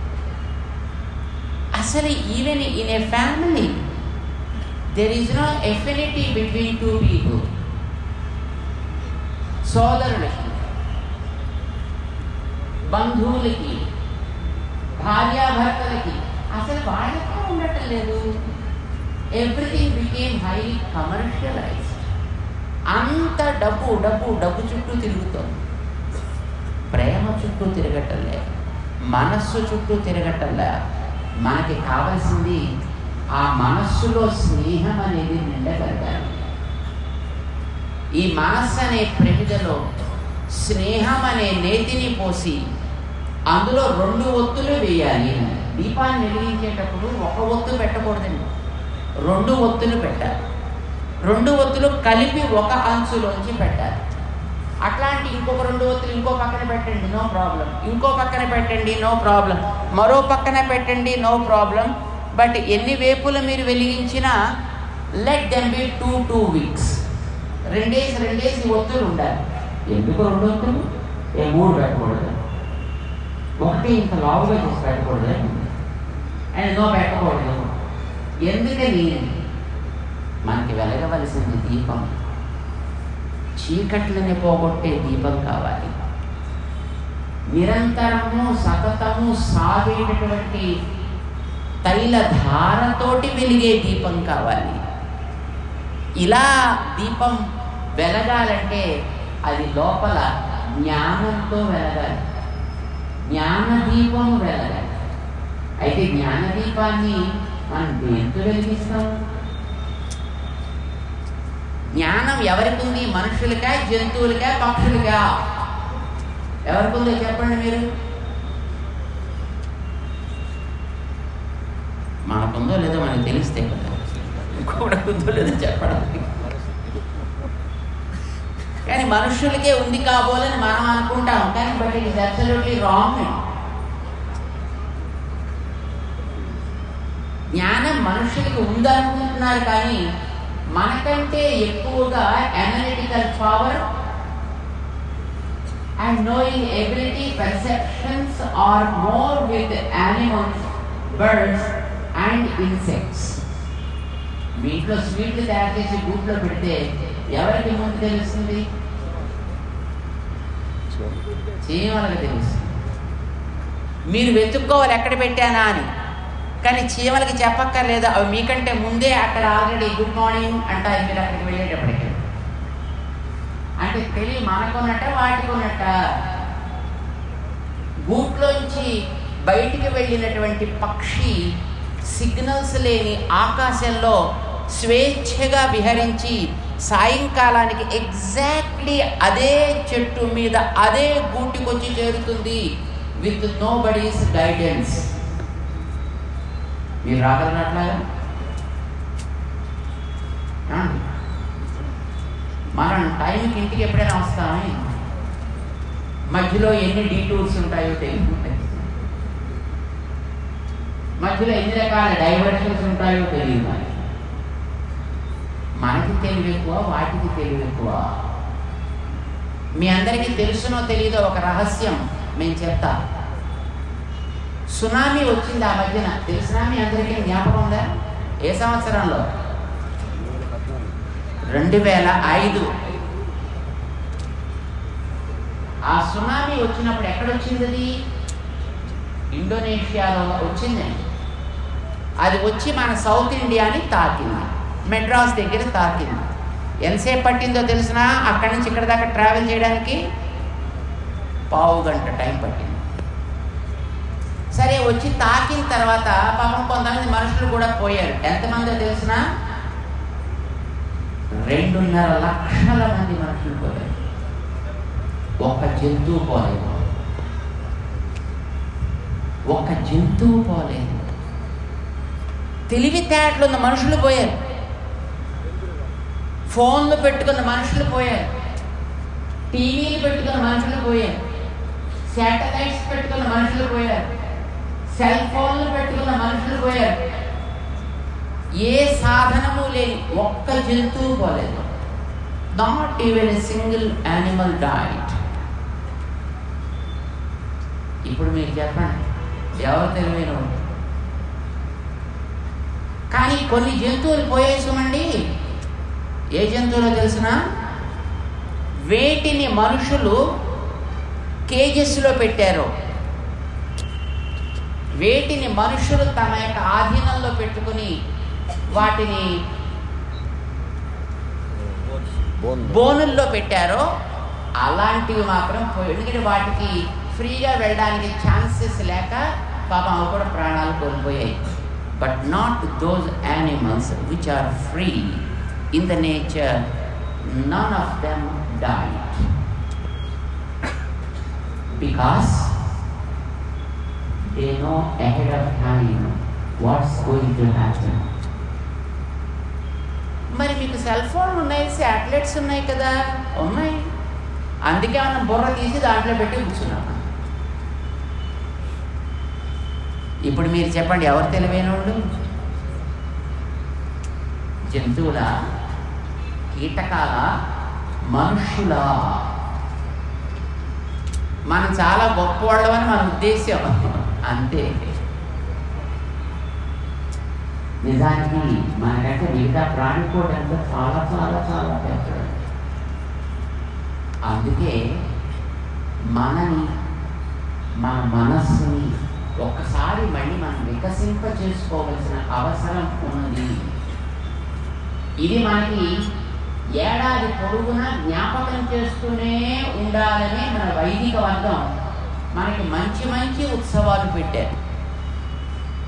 అసలు even in a family there is no affinity between two people సోదరులకి బంధువులకి భార్యాభర్తలకి అసలు వాళ్ళకే ఉండటం లేదు ఎవ్రీథింగ్ బికేమ్ హైలీ కమర్షియలైజ్డ్ అంత డబ్బు డబ్బు డబ్బు చుట్టూ తిరుగుతోంది ప్రేమ చుట్టూ తిరగటంలే మనస్సు చుట్టూ తిరగటంలే మనకి కావాల్సింది ఆ మనస్సులో స్నేహం అనేది నిండగలగాలి ఈ మనస్సు అనే ప్రమిదలో స్నేహం అనే నేతిని పోసి అందులో రెండు ఒత్తులు వేయాలి దీపాన్ని వెలిగించేటప్పుడు ఒక ఒత్తు పెట్టకూడదండి రెండు ఒత్తులు పెట్టాలి రెండు ఒత్తులు కలిపి ఒక అంచులోంచి పెట్టాలి అట్లాంటి ఇంకొక రెండు ఒత్తులు ఇంకో పక్కన పెట్టండి నో ప్రాబ్లం ఇంకో పక్కన పెట్టండి నో ప్రాబ్లం మరో పక్కన పెట్టండి నో ప్రాబ్లం బట్ ఎన్ని వేపులు మీరు వెలిగించినా let them be two two weeks రెండేసి రెండేసి ఒత్తులు ఉండాలి ఎందుకు రెండు ఒత్తులు ఏ మూడు పెట్టకూడదు ఒకటి ఇంత లావుగా చేసి పెట్టకూడదు అండ్ నో పెట్టకూడదు ఎందుకని మనకి వెలగవలసింది దీపం చీకట్లని పోగొట్టే దీపం కావాలి నిరంతరము సతతము సాగేటటువంటి తైల ధారతోటి వెలిగే దీపం కావాలి ఇలా దీపం వెలగాలంటే అది లోపల జ్ఞానంతో వెలగాలి జ్ఞాన దీపం వెలగాలి అయితే జ్ఞాన దీపాన్ని మనం దేంతో వెలిగిస్తాం జ్ఞానం ఎవరికి ఉంది మనుషులకా జంతువులకా పక్షులకా ఎవరికి ఉందో చెప్పండి మీరు మనకుందో లేదో మనకు తెలిస్తే కదా ఇంకొకటి ఉందో లేదో చెప్పడానికి కానీ మనుషులకే ఉంది కాబోలని మనం అనుకుంటాం కానీ but it is absolutely wrong జ్ఞానం మనుషులకి ఉందనుకుంటున్నారు కానీ మనకంటే ఎక్కువగా analytical power and knowing ability perceptions are more with animals birds and insects వీటిలో స్వీట్లు తయారు చేసి గూట్లో పెడితే ఎవరికి ముందు తెలుస్తుంది చీమలకు తెలుస్తుంది మీరు వెతుక్కోవాలి ఎక్కడ పెట్టానా అని కానీ చీమలకి చెప్పక్కర్లేదు అవి మీకంటే ముందే అక్కడ ఆల్రెడీ గుడ్ మార్నింగ్ అంటారు మీరు అక్కడికి వెళ్ళేటప్పటికి అంటే తెలివి మనకున్నట్ట వాటికి ఉన్నట్ట గూట్లోంచి బయటికి వెళ్ళినటువంటి పక్షి సిగ్నల్స్ లేని ఆకాశంలో స్వేచ్ఛగా విహరించి సాయంకాలానికి ఎగ్జాక్ట్లీ అదే చెట్టు మీద అదే గూటికొచ్చి చేరుతుంది విత్ నో బడీస్ గైడెన్స్ మీరు రాగలనట్లాగా ఏమండి? మనం టైంకి ఇంటికి ఎప్పుడైనా వస్తామే మధ్యలో ఎన్ని డీటూర్స్ ఉంటాయో తెలియదు మధ్యలో ఎన్ని రకాల డైవర్షన్స్ ఉంటాయో తెలియదు మనకి మనకి తెలివి ఎక్కువ వాటికి తెలివి ఎక్కువ మీ అందరికీ తెలుసునో తెలియదో ఒక రహస్యం మేము చెప్తా సునామీ వచ్చింది ఆ మధ్యన తెలిసినా మీ అందరికీ జ్ఞాపకం ఉందా ఏ సంవత్సరంలో రెండు వేల ఐదు ఆ సునామీ వచ్చినప్పుడు ఎక్కడొచ్చింది అది ఇండోనేషియాలో వచ్చింది అది వచ్చి మన సౌత్ ఇండియాని తాకింది మెడ్రాస్ దగ్గర తాకింది ఎంతసేపు పట్టిందో తెలిసినా అక్కడి నుంచి ఇక్కడ దాకా ట్రావెల్ చేయడానికి పావు గంట టైం పట్టింది సరే వచ్చి తాకిన తర్వాత పాపం కొంతమంది మనుషులు కూడా పోయారు ఎంతమందో తెలిసినా రెండున్నర లక్షల మంది మనుషులు పోయారు ఒక్క జంతువు పోలేదు ఒక్క జంతువు పోలేదు తెలివితేటలు ఉన్న మనుషులు పోయారు ఫోన్లు పెట్టుకున్న మనుషులు పోయారు టీవీలు పెట్టుకున్న మనుషులు పోయారు శాటిలైట్స్ పెట్టుకున్న మనుషులు పోయారు సెల్ ఫోన్లు పెట్టుకున్న మనుషులు పోయారు ఏ సాధనము లేని ఒక్క జంతువు పోలేదు not even a single animal died ఇప్పుడు మీరు చెప్పండి ఎవరు తెలివైన వాడు? కానీ కొన్ని జంతువులు పోయేసామండి ఏ జంతువులో తెలిసిన వేటిని మనుషులు కేజెస్లో పెట్టారు వేటిని మనుషులు తమ యొక్క ఆధీనంలో పెట్టుకుని వాటిని బోనుల్లో పెట్టారో అలాంటివి మాత్రం పోయి ఎందుకంటే వాటికి ఫ్రీగా వెళ్ళడానికి ఛాన్సెస్ లేక పాపం అవి కూడా ప్రాణాలు కోల్పోయాయి but not those animals which are free in the nature none of them died because they know ahead of time what's going to happen. మరి మీకు సెల్ ఫోన్ ఉన్నాయి శాటిలైట్స్ ఉన్నాయి కదా ఉన్నాయి అందుకే మనం బుర్ర తీసి దాంట్లో పెట్టి కూర్చున్నాం ఇప్పుడు మీరు చెప్పండి ఎవరు తెలివైన వాళ్ళు జంతువుల కీటకాల మనుషుల మనం చాలా గొప్పవాళ్ళమని మన ఉద్దేశం అంతే నిజానికి మనకంటే మిగతా ప్రాణికోటంతా చాలా చాలా చాలా పెద్దది అందుకే మనని మన మనస్సుని ఒక్కసారి మళ్ళీ మనం వికసింప చేసుకోవలసిన అవసరం ఉన్నది ఇది మనకి ఏడాది పొడుగునా జ్ఞాపకం చేస్తూనే ఉండాలని మన వైదిక వర్గం మనకి మంచి మంచి ఉత్సవాలు పెట్టారు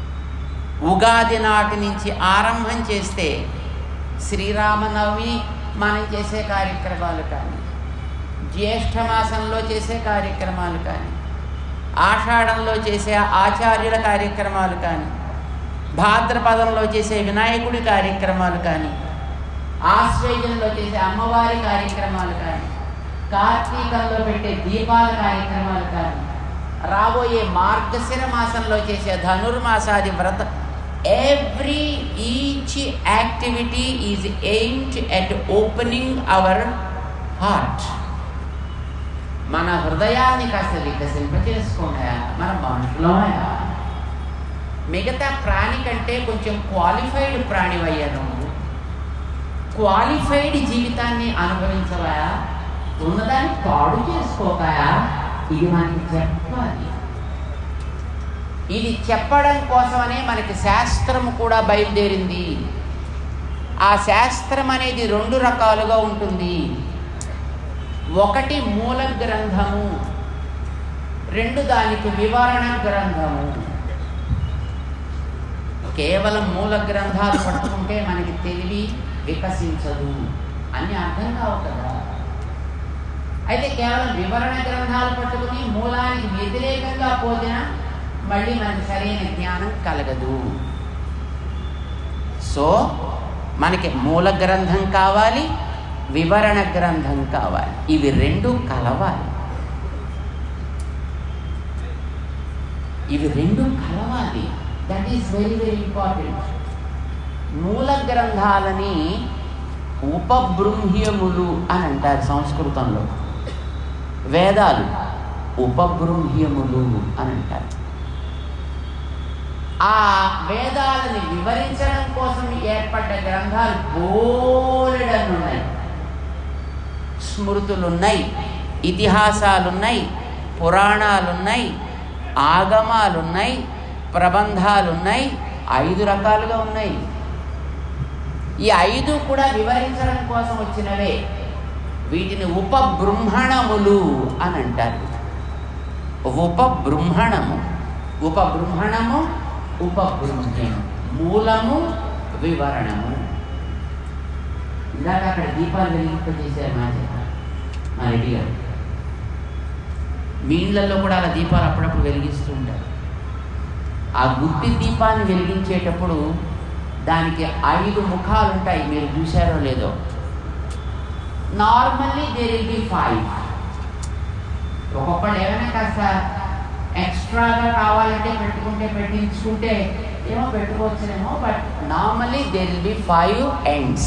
ఉగాది నాటి నుంచి ఆరంభం చేస్తే శ్రీరామనవమి మనం చేసే కార్యక్రమాలు కానీ జ్యేష్ఠ మాసంలో చేసే కార్యక్రమాలు కానీ ఆషాఢంలో చేసే ఆచార్యుల కార్యక్రమాలు కానీ భాద్రపదంలో చేసే వినాయకుడి కార్యక్రమాలు కానీ ఆశ్వేజంలో చేసే అమ్మవారి కార్యక్రమాలు కానీ కార్తీకంలో పెట్టే దీపాల కార్యక్రమాలు కానీ రాబోయే మార్గశిర మాసంలో చేసే ధనుర్మాసాది వ్రత every each activity is aimed at opening our heart మన హృదయాన్ని కాస్త వికసింప చేసుకోండి మన మనుషులమయ్యా మిగతా ప్రాణి కంటే కొంచెం క్వాలిఫైడ్ ప్రాణివయ్యా నువ్వు క్వాలిఫైడ్ జీవితాన్ని అనుభవించవా ఉన్నదాన్ని పాడు చేసుకోకాయా ఇది మనకి చెప్పాలి ఇది చెప్పడం కోసమనే మనకి శాస్త్రం కూడా బయలుదేరింది ఆ శాస్త్రం అనేది రెండు రకాలుగా ఉంటుంది ఒకటి మూల గ్రంథము రెండు దానికి వివరణ గ్రంథము కేవలం మూల గ్రంథాలు పట్టుకుంటే మనకి తెలివి వికసించదు అని అర్థం కావు కదా అయితే కేవలం వివరణ గ్రంథాలు పట్టుకుని మూలానికి వ్యతిరేకంగా పోతినా మళ్ళీ మనకి సరైన జ్ఞానం కలగదు సో మనకి మూల గ్రంథం కావాలి వివరణ గ్రంథం కావాలి ఇవి రెండు కలవాలి ఇవి రెండు కలవాలి that is very very important మూల గ్రంథాలని ఉపబృంహ్యములు అని అంటారు సంస్కృతంలో వేదాలు ఉపబృంహ్యములు అని అంటారు ఆ వేదాలని వివరించడం కోసం ఏర్పడ్డ గ్రంథాలు బోలెడన్నున్నాయి స్మృతులున్నాయి ఇతిహాసాలున్నాయి పురాణాలున్నాయి ఆగమాలున్నాయి ప్రబంధాలున్నాయి ఐదు రకాలుగా ఉన్నాయి ఈ ఐదు కూడా వివరించడం కోసం వచ్చినవే వీటిని ఉపబృంహణములు అని అంటారు ఉపబృంహణము ఉపబృంహణము ఉపబృంహ్యము మూలము వివరణము ఇందాక అక్కడ దీపాలు వెలిగింపజేశారు మా చేత మా రెడ్డి గారు మీ ఇళ్ళల్లో కూడా అలా దీపాలు అప్పుడప్పుడు వెలిగిస్తూ ఉంటారు ఆ గుత్తి దీపాన్ని వెలిగించేటప్పుడు దానికి ఐదు ముఖాలు ఉంటాయి మీరు చూశారో లేదో normally there will be five ఒక్కొక్కళ్ళు ఏమైనా కాస్త ఎక్స్ట్రాగా కావాలంటే పెట్టుకుంటే పెట్టించుకుంటే ఏమో పెట్టుకోవచ్చునేమో but normally there will be five ends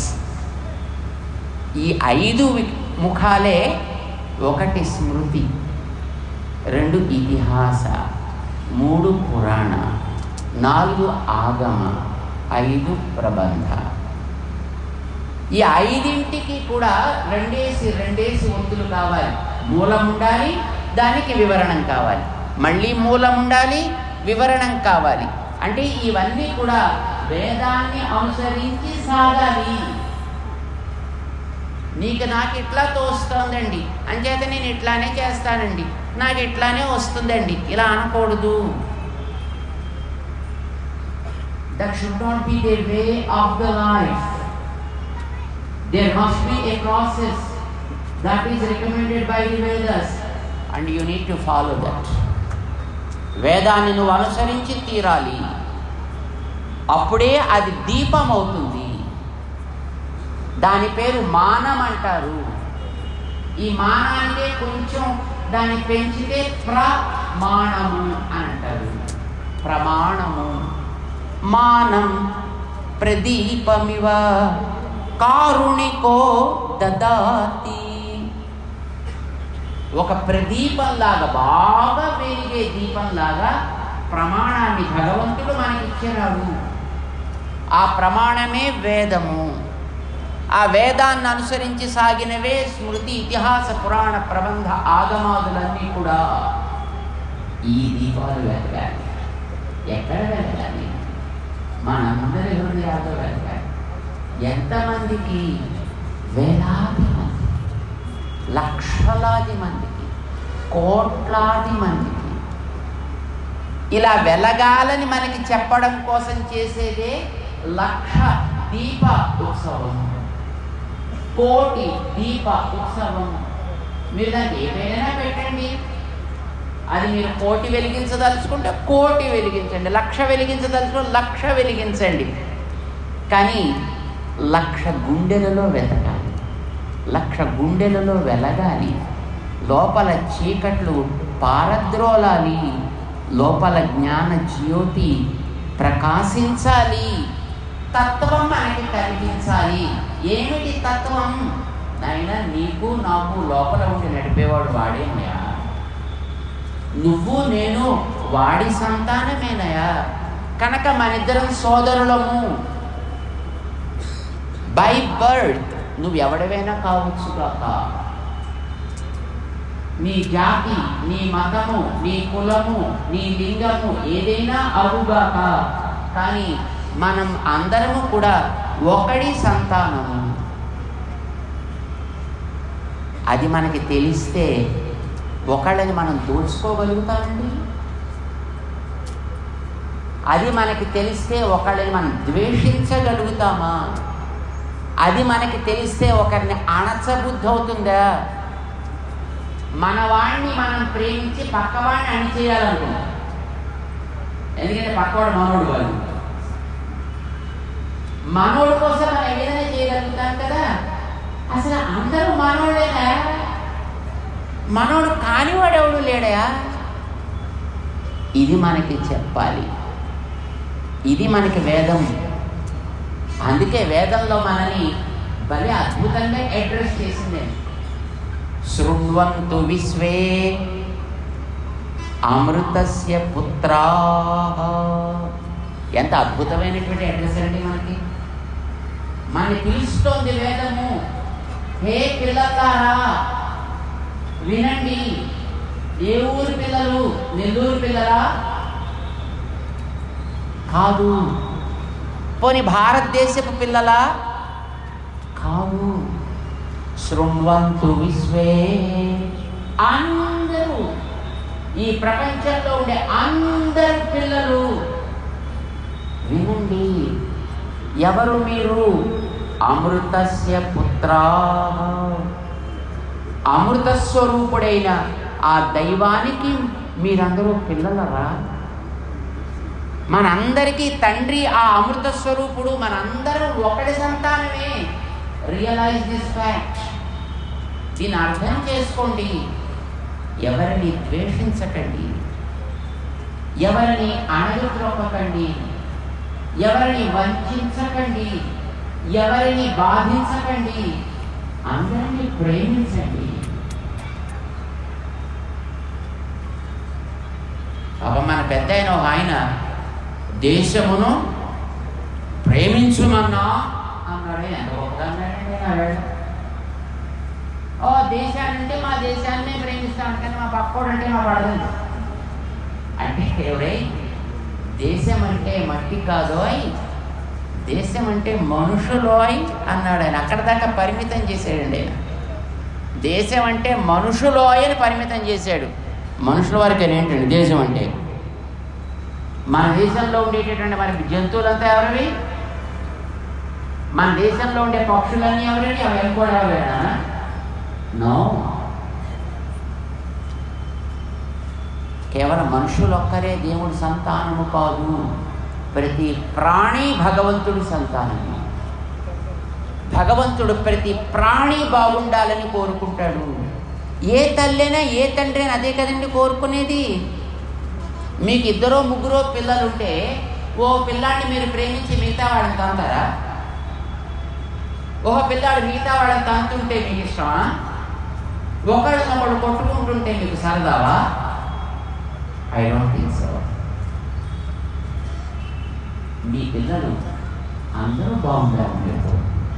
ఈ ఐదు వి- ముఖాలే ఒకటి స్మృతి రెండు ఇతిహాస మూడు పురాణ నాలుగు ఆగమ ఐదు ప్రబంధ ఈ ఐదింటికి కూడా రెండేసి రెండేసి వంతులు కావాలి మూలం ఉండాలి దానికి వివరణం కావాలి మళ్ళీ మూలం ఉండాలి వివరణం కావాలి అంటే ఇవన్నీ కూడా వేదాన్ని అనుసరించి సాగాలి నీకు నాకు ఇట్లా తోస్తోందండి అంచేత నేను ఇట్లానే చేస్తానండి నాకు ఇట్లానే వస్తుందండి ఇలా అనకూడదు that should not be the way of the life there must be a process that is recommended by the Vedas and you need to follow that వేదాన్ని నువ్వు అనుసరించి తీరాలి అప్పుడే అది దీపం అవుతుంది దాని పేరు మానం అంటారు ఈ మానానికే కొంచెం దాన్ని పెంచితే ప్రమాణము అని అంటారు ప్రమాణము మానం ప్రదీపమివ కారుణికో దదాతి ఒక ప్రదీపంలాగా బాగా వెలిగే దీపంలాగా ప్రమాణాన్ని భగవంతుడు మనకిచ్చినాడు ఆ ప్రమాణమే వేదము ఆ వేదాన్ని అనుసరించి సాగినవే స్మృతి ఇతిహాస పురాణ ప్రబంధ ఆగమాదులన్నీ కూడా ఈ దీపాలు వెతకాలి ఎక్కడ వెతకాలి మనందరి హృదయాల్లో వెతకాలి ఎంతమందికి వేలాది మంది లక్షలాది మందికి కోట్లాది మందికి ఇలా వెలగాలని మనకి చెప్పడం కోసం చేసేదే లక్ష దీప ఉత్సవం కోటి దీప ఉత్సవం మీరు దానికి ఏ పేరైనా పెట్టండి అది మీరు కోటి వెలిగించదలుచుకుంటే కోటి వెలిగించండి లక్ష వెలిగించదలుచుకుంటే లక్ష వెలిగించండి కానీ లక్ష గుండెలలో వెతకాలి లక్ష గుండెలలో వెలగాలి లోపల చీకట్లు పారద్రోలాలి లోపల జ్ఞాన జ్యోతి ప్రకాశించాలి తత్వం మనకి కనిపించాలి ఏమిటి తత్వం నాయన నీకు నాకు లోపల ఉండి నడిపేవాడు వాడేమయ్యా నువ్వు నేను వాడి సంతానమేనయా కనుక మనిద్దరం సోదరులము బై బర్త్ నువ్వు ఎవడవైనా కావచ్చు కాక నీ జాతి నీ మతము నీ కులము నీ లింగము ఏదైనా అవుగాక కానీ మనం అందరము కూడా ఒకడి సంతానము అది మనకి తెలిస్తే ఒకళ్ళని మనం దోచుకోగలుగుతామండి అది మనకి తెలిస్తే ఒకళ్ళని మనం ద్వేషించగలుగుతామా అది మనకి తెలిస్తే ఒకరిని అణచబుద్ధి అవుతుందా మన వాడిని మనం ప్రేమించి పక్కవాడిని అణి చేయాలనుకుంటాం ఎందుకంటే పక్కవాడు మనోడు వాళ్ళు మనోడు కోసం మనం ఏదైనా చేయగలుగుతాం కదా అసలు అందరూ మనోడేనా మనోడు కానివాడు ఎవడు లేడయా ఇది మనకి చెప్పాలి ఇది మనకి వేదం అందుకే వేదంలో మనని భలే అద్భుతంగా అడ్రస్ చేసింది శృణ్వంతు విశ్వే అమృతస్య పుత్రా ఎంత అద్భుతమైనటువంటి అడ్రస్ అండి మనకి మనని పిలుస్తోంది వేదము హే పిల్లలారా వినండి ఏ ఊరు పిల్లలు నెల్లూరు పిల్లలా కాదు పోని భారతదేశపు పిల్లలా కాదు శృణ్వంతు విశ్వే అందరూ ఈ ప్రపంచంలో ఉండే అందరు పిల్లలు వినండి ఎవరు మీరు అమృతస్య పుత్రా అమృత స్వరూపుడైన ఆ దైవానికి మీరందరూ పిల్లలరా మనందరికీ తండ్రి ఆ అమృత స్వరూపుడు మనందరం ఒకటి సంతానమే రియలైజ్ దిస్ ఫ్యాక్ట్ దీన్ని అర్థం చేసుకోండి ఎవరిని ద్వేషించకండి ఎవరిని అణగద్రొక్కకండి ఎవరిని వంచకండి ఎవరిని బాధించకండి అందరినీ ప్రేమించండి పాపం మన పెద్ద అయిన ఒక ఆయన దేశమును ప్రేమించుమన్నా అన్నాడు ఎంత గొప్పగా అన్నాడండి నా వేళ ఓ దేశానంటే మా దేశాన్నే ప్రేమిస్తాం కానీ మా పక్కోడు అంటే మా పడదండి అంటే ఎవడై దేశం అంటే మట్టి కాదోయ్ దేశం అంటే మనుషులోయ్ అన్నాడు ఆయన అక్కడ దాకా పరిమితం చేశాడండి ఆయన దేశం అంటే మనుషులోయ్ అని పరిమితం చేశాడు మనుషుల వరకు ఏంటండి దేశం అంటే మన దేశంలో ఉండేటటువంటి మనకి జంతువులంతా ఎవరివి మన దేశంలో ఉండే పక్షులన్నీ ఎవరండి అవి కూడా ఎవరైనా నో కేవలం మనుషులు ఒక్కరే దేవుడి సంతానము కాదు ప్రతి ప్రాణి భగవంతుడి సంతానము భగవంతుడు ప్రతి ప్రాణి బాగుండాలని కోరుకుంటాడు ఏ తల్లైనా ఏ తండ్రి అయినా అదే కదండి కోరుకునేది మీకు ఇద్దరో ముగ్గురో పిల్లలు ఉంటే ఓ పిల్లాడిని మీరు ప్రేమించి మిగతా వాళ్ళని తంతారా ఒక పిల్లాడు మిగతా వాళ్ళని తంతుంటే మీకు ఇష్టమా ఒకళ్ళనొకడు కొట్టుకుంటుంటే మీకు సరదావా ఐ డోంట్ థింక్ సో మీ పిల్లలు అందరూ బాగుండాలి మీరు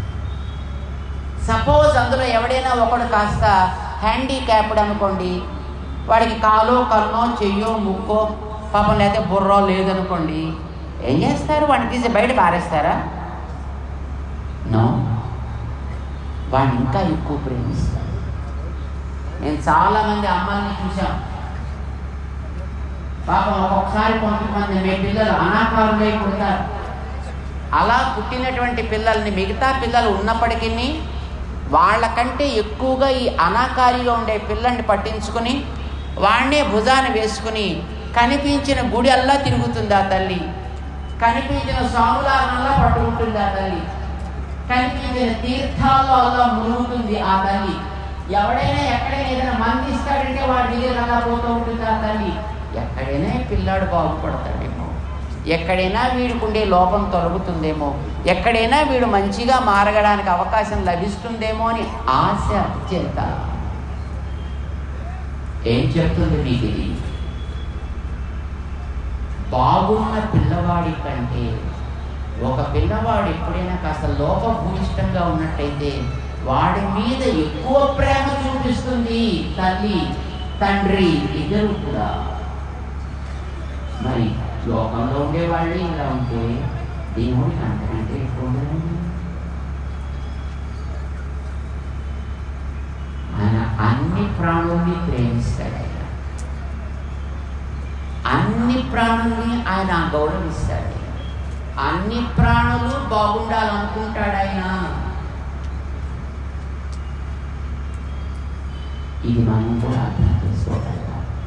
సపోజ్ అందులో ఎవడైనా ఒకడు కాస్త హ్యాండిక్యాప్డ్ అనుకోండి వాడికి కాలో కన్నో చెయ్యో ముక్కో పాపం లేకపోతే బుర్రో లేదనుకోండి ఏం చేస్తారు వాడిని తీసి బయట పారేస్తారా నో వాడిని ఇంకా ఎక్కువ ప్రేమిస్తారు నేను చాలామంది అమ్మాయిని చూశాం పాపం ఒక్కొక్కసారి కొంతమంది మీ పిల్లలు అనాకారులై పుడతారు అలా పుట్టినటువంటి పిల్లల్ని మిగతా పిల్లలు ఉన్నప్పటికీ వాళ్ళకంటే ఎక్కువగా ఈ అనాకారిగా ఉండే పిల్లని పట్టించుకుని వాడినే భుజాన వేసుకుని కనిపించిన గుడి అల్లా తిరుగుతుంది ఆ తల్లి కనిపించిన స్వాములారంలా పట్టుకుంటుంది ఆ తల్లి కనిపించిన తీర్థాల్లో అలా మునుగుతుంది ఆ తల్లి ఎవడైనా ఎక్కడైనా ఏదైనా మంది ఇస్తాడంటే వాడి దగ్గర అలా పోతూ ఉంటుంది ఆ తల్లి ఎక్కడైనా ఈ పిల్లాడు బాగుపడతాడేమో ఎక్కడైనా వీడికుండే లోపం తొలగుతుందేమో ఎక్కడైనా వీడు మంచిగా మారగడానికి అవకాశం లభిస్తుందేమో అని ఆశ చేత ఏం చెప్తుంది మీకు ఇది బాగున్న పిల్లవాడి కంటే ఒక పిల్లవాడు ఎప్పుడైనా కాస్త లోపభూయిష్టంగా ఉన్నట్టయితే వాడి మీద ఎక్కువ ప్రేమ చూపిస్తుంది తల్లి తండ్రి ఇద్దరు కూడా మరి లోకంలో ఉండే వాళ్ళే ఇలా ఉంటే దేవుడికి అంతకంటే ఎక్కువ ఉండదండి. ఆయన అన్ని ప్రాణుల్ని ప్రేమిస్తాడు ఆయన అన్ని ప్రాణుల్ని ఆయన గౌరవిస్తాడు అన్ని ప్రాణులు బాగుండాలనుకుంటాడు ఆయన ఇది మనం కూడా అర్థం చేసుకోగలగాలి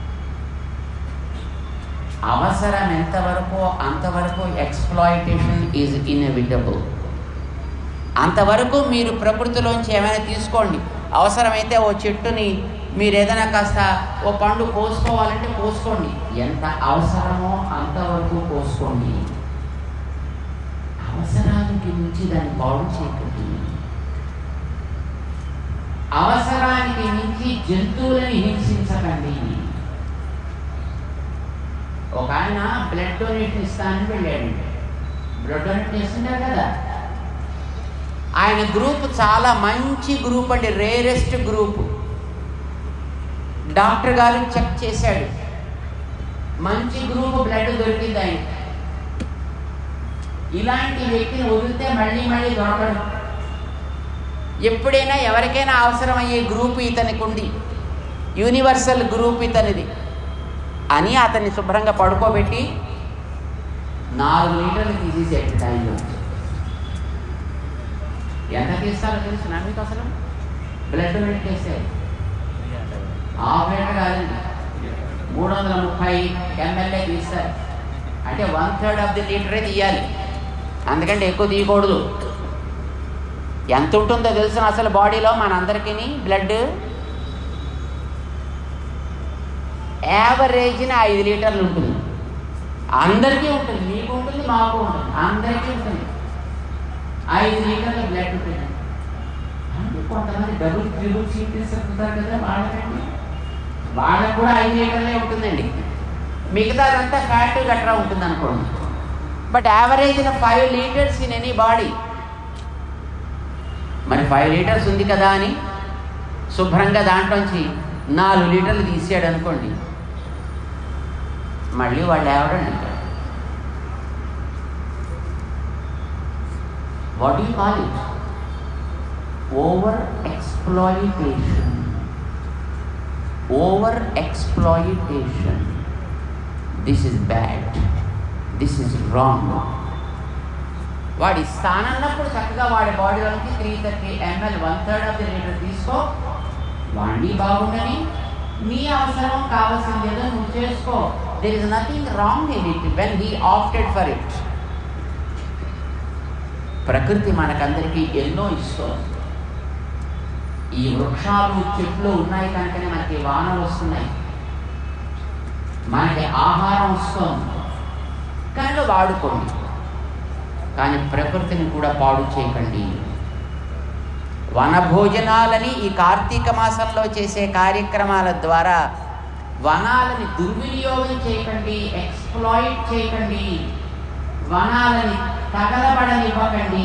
అవసరం ఎంతవరకు అంతవరకు ఎక్స్ప్లాయిటేషన్ ఈజ్ ఇన్ఎవిటబుల్ అంతవరకు మీరు ప్రకృతిలోంచి ఏమైనా తీసుకోండి అవసరమైతే ఓ చెట్టుని మీరు ఏదైనా కాస్త ఓ పండు కోసుకోవాలంటే కోసుకోండి ఎంత అవసరమో అంతవరకు కోసుకోండి అవసరానికి మించి దాన్ని పాడు చేయకండి అవసరానికి మించి జంతువులని హింసించకండి ఒక ఆయన బ్లడ్ డొనేషన్ ఇస్తానని వెళ్ళాడండి బ్లడ్ డొనేట్ చేస్తున్నారు కదా ఆయన గ్రూప్ చాలా మంచి గ్రూప్ అండి రేరెస్ట్ గ్రూప్ డాక్టర్ గారు చెక్ చేశాడు మంచి గ్రూప్ బ్లడ్ దొరికింది ఆయన ఇలాంటి వ్యక్తిని వదిలితే మళ్ళీ మళ్ళీ దొరకడు ఎప్పుడైనా ఎవరికైనా అవసరమయ్యే గ్రూప్ ఇతనికి ఉంది యూనివర్సల్ గ్రూప్ ఇతనిది అని అతన్ని శుభ్రంగా పడుకోబెట్టి నాలుగు లీటర్లు తీసేసేట టైంలో ఎంత తీస్తారో తెలుసు మీకు అసలు బ్లడ్ డొనేట్ చేస్తే హాఫ్ లీటర్ కాదండి మూడు వందల ముప్పై ఎంఎల్ఏ తీస్తారు అంటే వన్ థర్డ్ ఆఫ్ ది లీటరే తీయాలి అందుకంటే ఎక్కువ తీయకూడదు ఎంత ఉంటుందో తెలుసిన అసలు బాడీలో మనందరికీ బ్లడ్ యావరేజ్న ఐదు లీటర్లు ఉంటుంది అందరికీ ఉంటుంది మీకు ఉంటుంది మాకు ఉంటుంది అందరికీ ఉంటుంది ఐదు లీటర్ల బ్లడ్ ఉంటుంది అంటే కొంతమంది డబుల్ త్రిబుల్ సీట్ తీసుకుంటారు కదా వాళ్ళకండి వాళ్ళకు కూడా ఐదు లీటర్లే ఉంటుందండి మిగతాదంతా ఫ్యాట్ గట్రా ఉంటుంది అనుకోండి but average five litres in any body మరి ఫైవ్ లీటర్స్ ఉంది కదా అని శుభ్రంగా దాంట్లోంచి నాలుగు లీటర్లు తీసాడు అనుకోండి మళ్ళీ వాళ్ళు ఎవరండి what you call it over exploitation over exploitation this is bad this is wrong వాడి స్థానన్నప్పుడు చక్కగా వాడి బాడీలోకి three thirty ML one third of the litre తీసుకో వాడిని బాగుండని నీ అవసరం కావాల్సింది ఏదో నువ్వు చేసుకో there is nothing wrong in it when he opted for it ప్రకృతి మనకందరికీ ఎన్నో ఇస్తుంది ఈ వృక్షాలు చెట్లు ఉన్నాయి కనుకనే మనకి వానలు వస్తున్నాయి మనకి ఆహారం వస్తుంది కనుక వాడుకోండి కానీ ప్రకృతిని కూడా పాడు చేయకండి వనభోజనాలని ఈ కార్తీక మాసంలో చేసే కార్యక్రమాల ద్వారా వనాలని దుర్వినియోగం చేయకండి ఎక్స్ప్లాయిట్ చేయకండి వనాలని తగలబడనివ్వకండి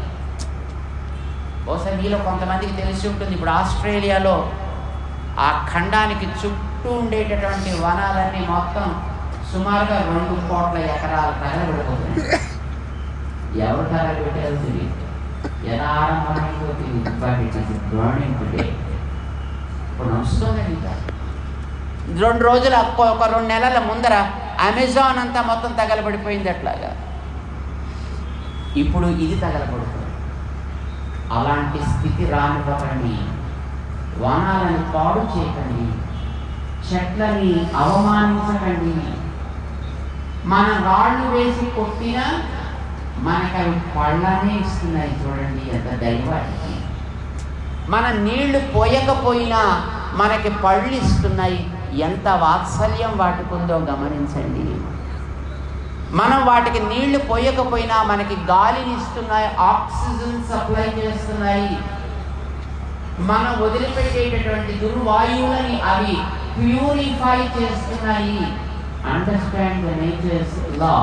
బహుశా మీలో కొంతమందికి తెలిసి ఉంటుంది ఇప్పుడు ఆస్ట్రేలియాలో ఆ ఖండానికి చుట్టూ ఉండేటటువంటి వనాలన్నీ మొత్తం సుమారుగా రెండు కోట్ల ఎకరాలు తగలబడిపోతున్నాయి ఎవరు తగలబెట్టారో తెలియదు ఎలా ఆరంభమైందో తెలియదు but it is burning today ఇప్పుడు నడుస్తుందండి ఇంకా రెండు రోజులు ఒక్క- ఒక రెండు నెలల ముందర అమెజాన్ అంతా మొత్తం తగలబడిపోయింది అట్లాగా ఇప్పుడు ఇది తగలబడుతుంది అలాంటి స్థితి రానివ్వకండి వనాలను పాడు చేయకండి చెట్లని అవమానించకండి మన రాళ్ళు వేసి కొట్టినా మనకు అవి పళ్ళనే ఇస్తున్నాయి చూడండి ఎంత దైవానికి మన నీళ్లు పోయకపోయినా మనకి పళ్ళు ఇస్తున్నాయి ఎంత వాత్సల్యం వాటికుందో గమనించండి మనం వాటికి నీళ్లు పోయకపోయినా మనకి గాలిని ఇస్తున్నాయి ఆక్సిజన్ సప్లై చేస్తున్నాయి మనం వదిలిపెట్టేటటువంటి దుర్వాయువులని అవి ప్యూరిఫై చేస్తున్నాయి అండర్స్టాండ్ ద నేచర్స్ లా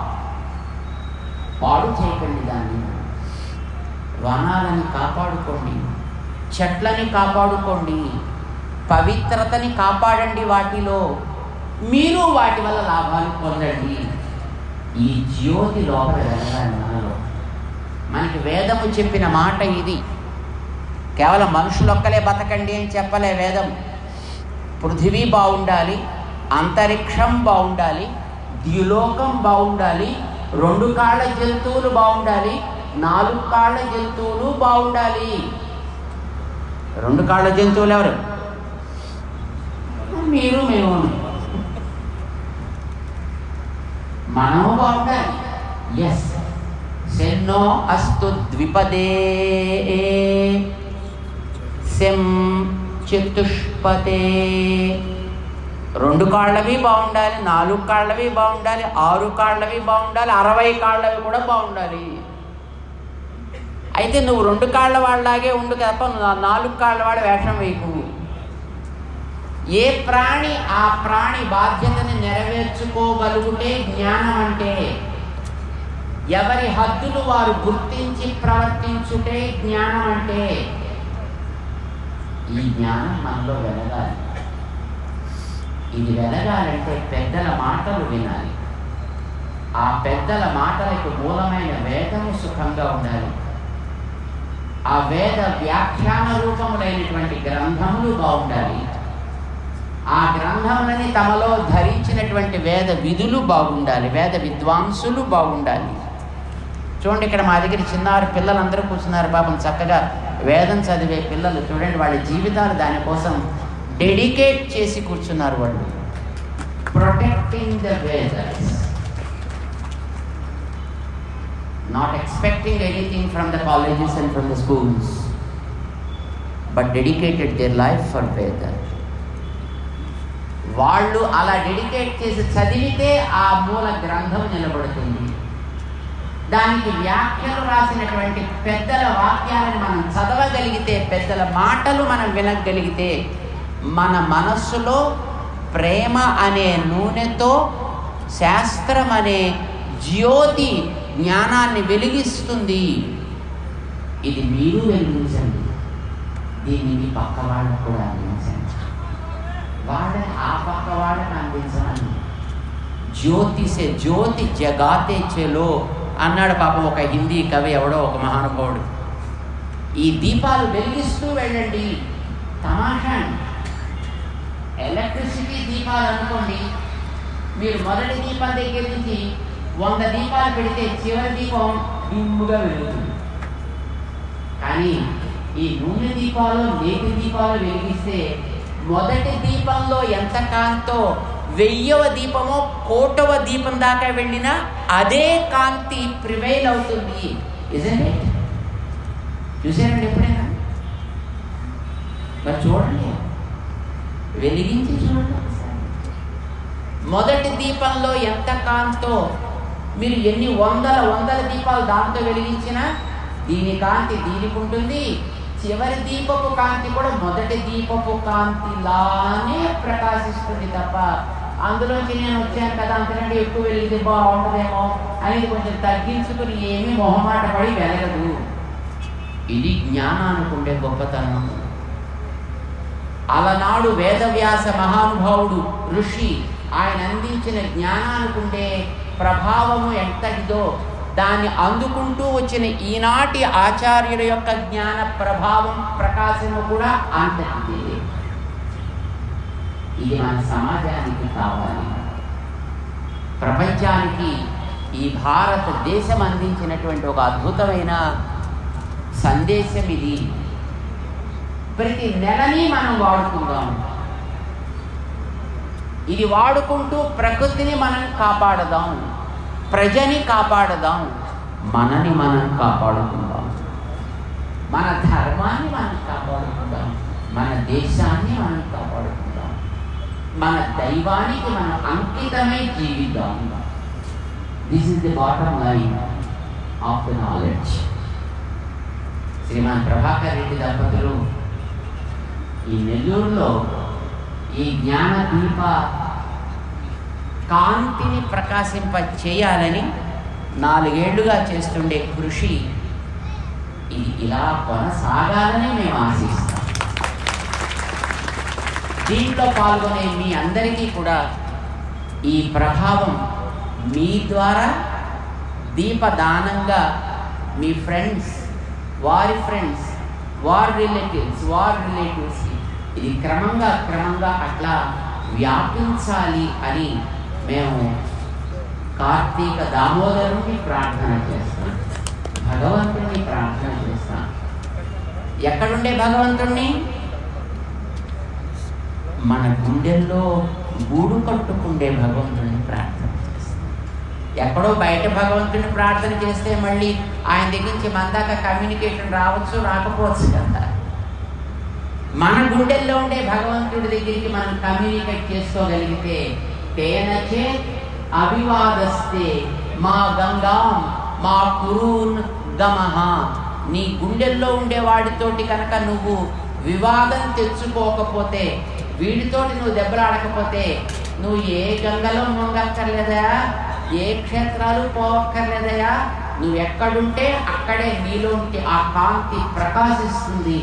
పాడు చేయకండి దాన్ని వనాలని కాపాడుకోండి చెట్లని కాపాడుకోండి పవిత్రతని కాపాడండి వాటిలో మీరు వాటి వల్ల లాభాలు పొందండి ఈ జ్యోతి లోపల వెళ్ళగాలి మనలో మనకి వేదము చెప్పిన మాట ఇది కేవలం మనుషులొక్కలే బతకండి అని చెప్పలే వేదం పృథివీ బాగుండాలి అంతరిక్షం బాగుండాలి ద్యులోకం బాగుండాలి రెండు కాళ్ళ జంతువులు బాగుండాలి నాలుగు కాళ్ళ జంతువులు బాగుండాలి రెండు కాళ్ళ జంతువులు ఎవరు మీరు మేము మనము బాగుండాలి ఎస్ సెన్నో అస్తు ద్విపదే సెం చతుష్పతే రెండు కాళ్ళవి బాగుండాలి నాలుగు కాళ్ళవి బాగుండాలి ఆరు కాళ్ళవి బాగుండాలి అరవై కాళ్ళవి కూడా బాగుండాలి అయితే నువ్వు రెండు కాళ్ళ వాళ్ళలాగే ఉండు తప్ప నువ్వు ఆ నాలుగు కాళ్ళ వాడు వేషం వేయకు ఏ ప్రాణి ఆ ప్రాణి బాధ్యతని నెరవేర్చుకోగలుగుటే జ్ఞానం అంటే ఎవరి హద్దులు వారు గుర్తించి ప్రవర్తించుటే జ్ఞానం అంటే ఈ జ్ఞానం మనలో వెలగాలి ఇది వెలగాలంటే పెద్దల మాటలు వినాలి ఆ పెద్దల మాటలకు మూలమైన వేదము సుఖంగా ఉండాలి ఆ వేద వ్యాఖ్యాన రూపములైనటువంటి గ్రంథములు బాగుండాలి ఆ గ్రంథములని తమలో ధరించినటువంటి వేద విధులు బాగుండాలి వేద విద్వాంసులు బాగుండాలి చూడండి ఇక్కడ మా దగ్గర చిన్నారు పిల్లలందరూ కూర్చున్నారు పాపం చక్కగా వేదం చదివే పిల్లలు చూడండి వాళ్ళ జీవితాలు దానికోసం డెడికేట్ చేసి కూర్చున్నారు వాళ్ళు protecting the Vedas not expecting anything from the colleges and from the schools but dedicated their life for Vedas వాళ్ళు అలా డెడికేట్ చేసి చదివితే ఆ మూల గ్రంథం నిలబడుతుంది దానికి వ్యాఖ్యలు రాసినటువంటి పెద్దల వాక్యాలను మనం చదవగలిగితే పెద్దల మాటలు మనం వినగలిగితే మన మనస్సులో ప్రేమ అనే నూనెతో శాస్త్రం అనే జ్యోతి జ్ఞానాన్ని వెలిగిస్తుంది ఇది మీరు వెలిగించండి దీన్ని మీ పక్క వాళ్ళకు కూడా అందించండి వాళ్ళని ఆ పక్క వాళ్ళని అందించమని జ్యోతిసే జ్యోతి జగాతే చెలో అన్నాడు పాపం ఒక హిందీ కవి ఎవడో ఒక మహానుభావుడు ఈ దీపాలు వెలిగిస్తూ వెళ్ళండి తమాషా ఎలక్ట్రిసిటీ దీపాలు అనుకోండి మీరు మొదటి దీపం దగ్గర నుంచి వంద దీపాలు పెడితే చివరి దీపం దిమ్ముగా వెలుగుతుంది కానీ ఈ నూనె దీపాలు నేతి దీపాలు వెలిగిస్తే మొదటి దీపంలో ఎంత కాంతో వెయ్యవ దీపమో కోటవ దీపం దాకా వెళ్ళినా అదే కాంతి ప్రివైల్ అవుతుంది ఇజండి చూసారండి ఎప్పుడైనా మరి చూడండి వెలిగించి చూడండి ఒకసారి. మొదటి దీపంలో ఎంత కాంతో మీరు ఎన్ని వందల వందల దీపాలు దాంతో వెలిగించినా దీని కాంతి దీనికి ఉంటుంది చివరి దీపపు కాంతి కూడా మొదటి దీపపు కాంతిలానే ప్రకాశిస్తుంది తప్ప అందులోంచి నేను వచ్చాను కదా అంతకంటే ఎక్కువ వెలిగితే బాగుంటుందేమో అనేది కొంచెం తగ్గించుకుని ఏమీ మొహమాట పడి వెలగదు ఇది జ్ఞానానికి ఉండే గొప్పతనం అలనాడు వేదవ్యాస మహానుభావుడు ఋషి ఆయన అందించిన జ్ఞానానికి ఉండే ప్రభావము ఎంతటిదో దాన్ని అందుకుంటూ వచ్చిన ఈనాటి ఆచార్యుల యొక్క జ్ఞాన ప్రభావం ప్రకాశము కూడా అంతటిదే ఇది మన సమాజానికి కావాలి ప్రపంచానికి ఈ భారతదేశం అందించినటువంటి ఒక అద్భుతమైన సందేశం ఇది ప్రతి నెలని మనం వాడుకుందాం ఇది వాడుకుంటూ ప్రకృతిని మనం కాపాడదాం ప్రజని కాపాడదాం మనని మనం కాపాడుకుందాం మన ధర్మాన్ని మనం కాపాడుకుందాం మన దేశాన్ని మనం కాపాడుకుందాం మన దైవానికి మనం అంకితమై జీవిద్దాం this is the bottom line of the knowledge Shriman Prabhakar Reddy దంపతులు ఈ నెల్లూరులో ఈ జ్ఞాన దీప కాంతిని ప్రకాశింప చేయాలని నాలుగేళ్లుగా చేస్తుండే కృషి ఇది ఇలా కొనసాగాలని మేము ఆశిస్తాం దీంట్లో పాల్గొనే మీ అందరికీ కూడా ఈ ప్రభావం మీ ద్వారా దీపదానంగా మీ ఫ్రెండ్స్ వారి ఫ్రెండ్స్ వారి రిలేటివ్స్ వారి రిలేటివ్స్కి ఇది క్రమంగా క్రమంగా అట్లా వ్యాపించాలి అని మేము కార్తీక దామోదరుని ప్రార్థన చేస్తాం భగవంతుని ప్రార్థన చేస్తాం ఎక్కడుండే భగవంతుణ్ణి మన గుండెల్లో గూడు కట్టుకుండే భగవంతుని ప్రార్థన చేస్తాం ఎక్కడో బయట భగవంతుని ప్రార్థన చేస్తే మళ్ళీ ఆయన దగ్గర నుంచి మన దాకా కమ్యూనికేషన్ రావచ్చు రాకపోవచ్చు కదా మన గుండెల్లో ఉండే భగవంతుడి దగ్గరికి మనం కమ్యూనికేట్ చేసుకోగలిగితే తేనచే అభివాదస్తే మా గంగాం మా కురూన్ గమహ నీ గుండెల్లో ఉండే వాడితోటి కనుక నువ్వు వివాదం తెచ్చుకోకపోతే వీడితోటి నువ్వు దెబ్బలాడకపోతే నువ్వు ఏ గంగలో మునగక్కర్లేదా ఏ క్షేత్రాలు పోవక్కర్లేదయా నువ్వు ఎక్కడుంటే అక్కడే నీలో ఉంటే ఆ కాంతి ప్రకాశిస్తుంది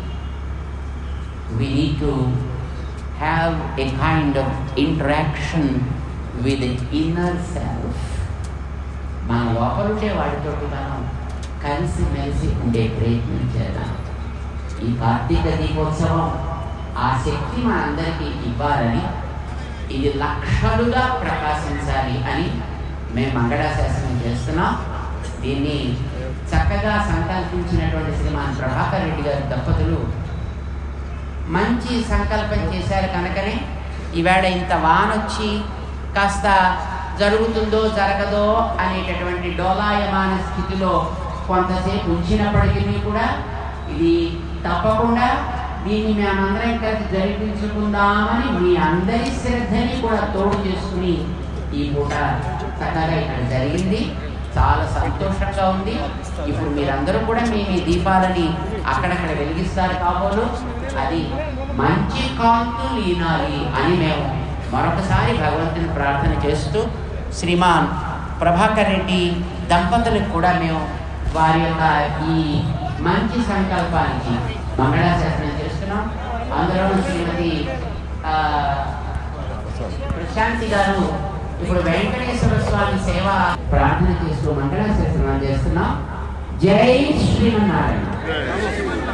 we need to have a kind of interaction with the inner self. మన లోపలుండే వాడితోటి మనం కలిసి మెలిసి ఉండే ప్రయత్నం చేద్దాం ఈ కార్తీక దీపోత్సవం ఆ శక్తి మనందరికీ ఇవ్వాలని ఇది లక్షలుగా ప్రకాశించాలి అని మేము మంగళాశాసనం చేస్తున్నాం దీన్ని చక్కగా సంకల్పించినటువంటి శ్రీమాన్ ప్రభాకర్ రెడ్డి గారి దంపతులు మంచి సంకల్పం చేశారు కనుకనే ఈవేళ ఇంత వానొచ్చి కాస్త జరుగుతుందో జరగదో అనేటటువంటి డోలాయమాన స్థితిలో కొంతసేపు ఉంచినప్పటికీ కూడా ఇది తప్పకుండా దీన్ని మేమందరం కలిసి జరిపించుకుందామని మీ అందరి శ్రద్ధని కూడా తోడు చేసుకుని ఈ పూట చక్కగా ఇక్కడ జరిగింది చాలా సంతోషంగా ఉంది ఇప్పుడు మీరందరూ కూడా మీ మీ దీపాలని అక్కడక్కడ వెలిగిస్తారు కాబోలు అది మంచి కాంతులు ఈనాలి అని మేము మరొకసారి భగవంతుని ప్రార్థన చేస్తూ శ్రీమాన్ ప్రభాకర్ రెడ్డి దంపతులకు కూడా మేము వారి యొక్క ఈ మంచి సంకల్పానికి మంగళాశాసనం చేస్తున్నాం అందరూ శ్రీమతి ఆ, ప్రశాంతి గారు ఇప్పుడు వెంకటేశ్వర స్వామి సేవ ప్రార్థన చేస్తూ మంగళాశాసనం చేస్తున్నాం జై శ్రీమన్నారాయణ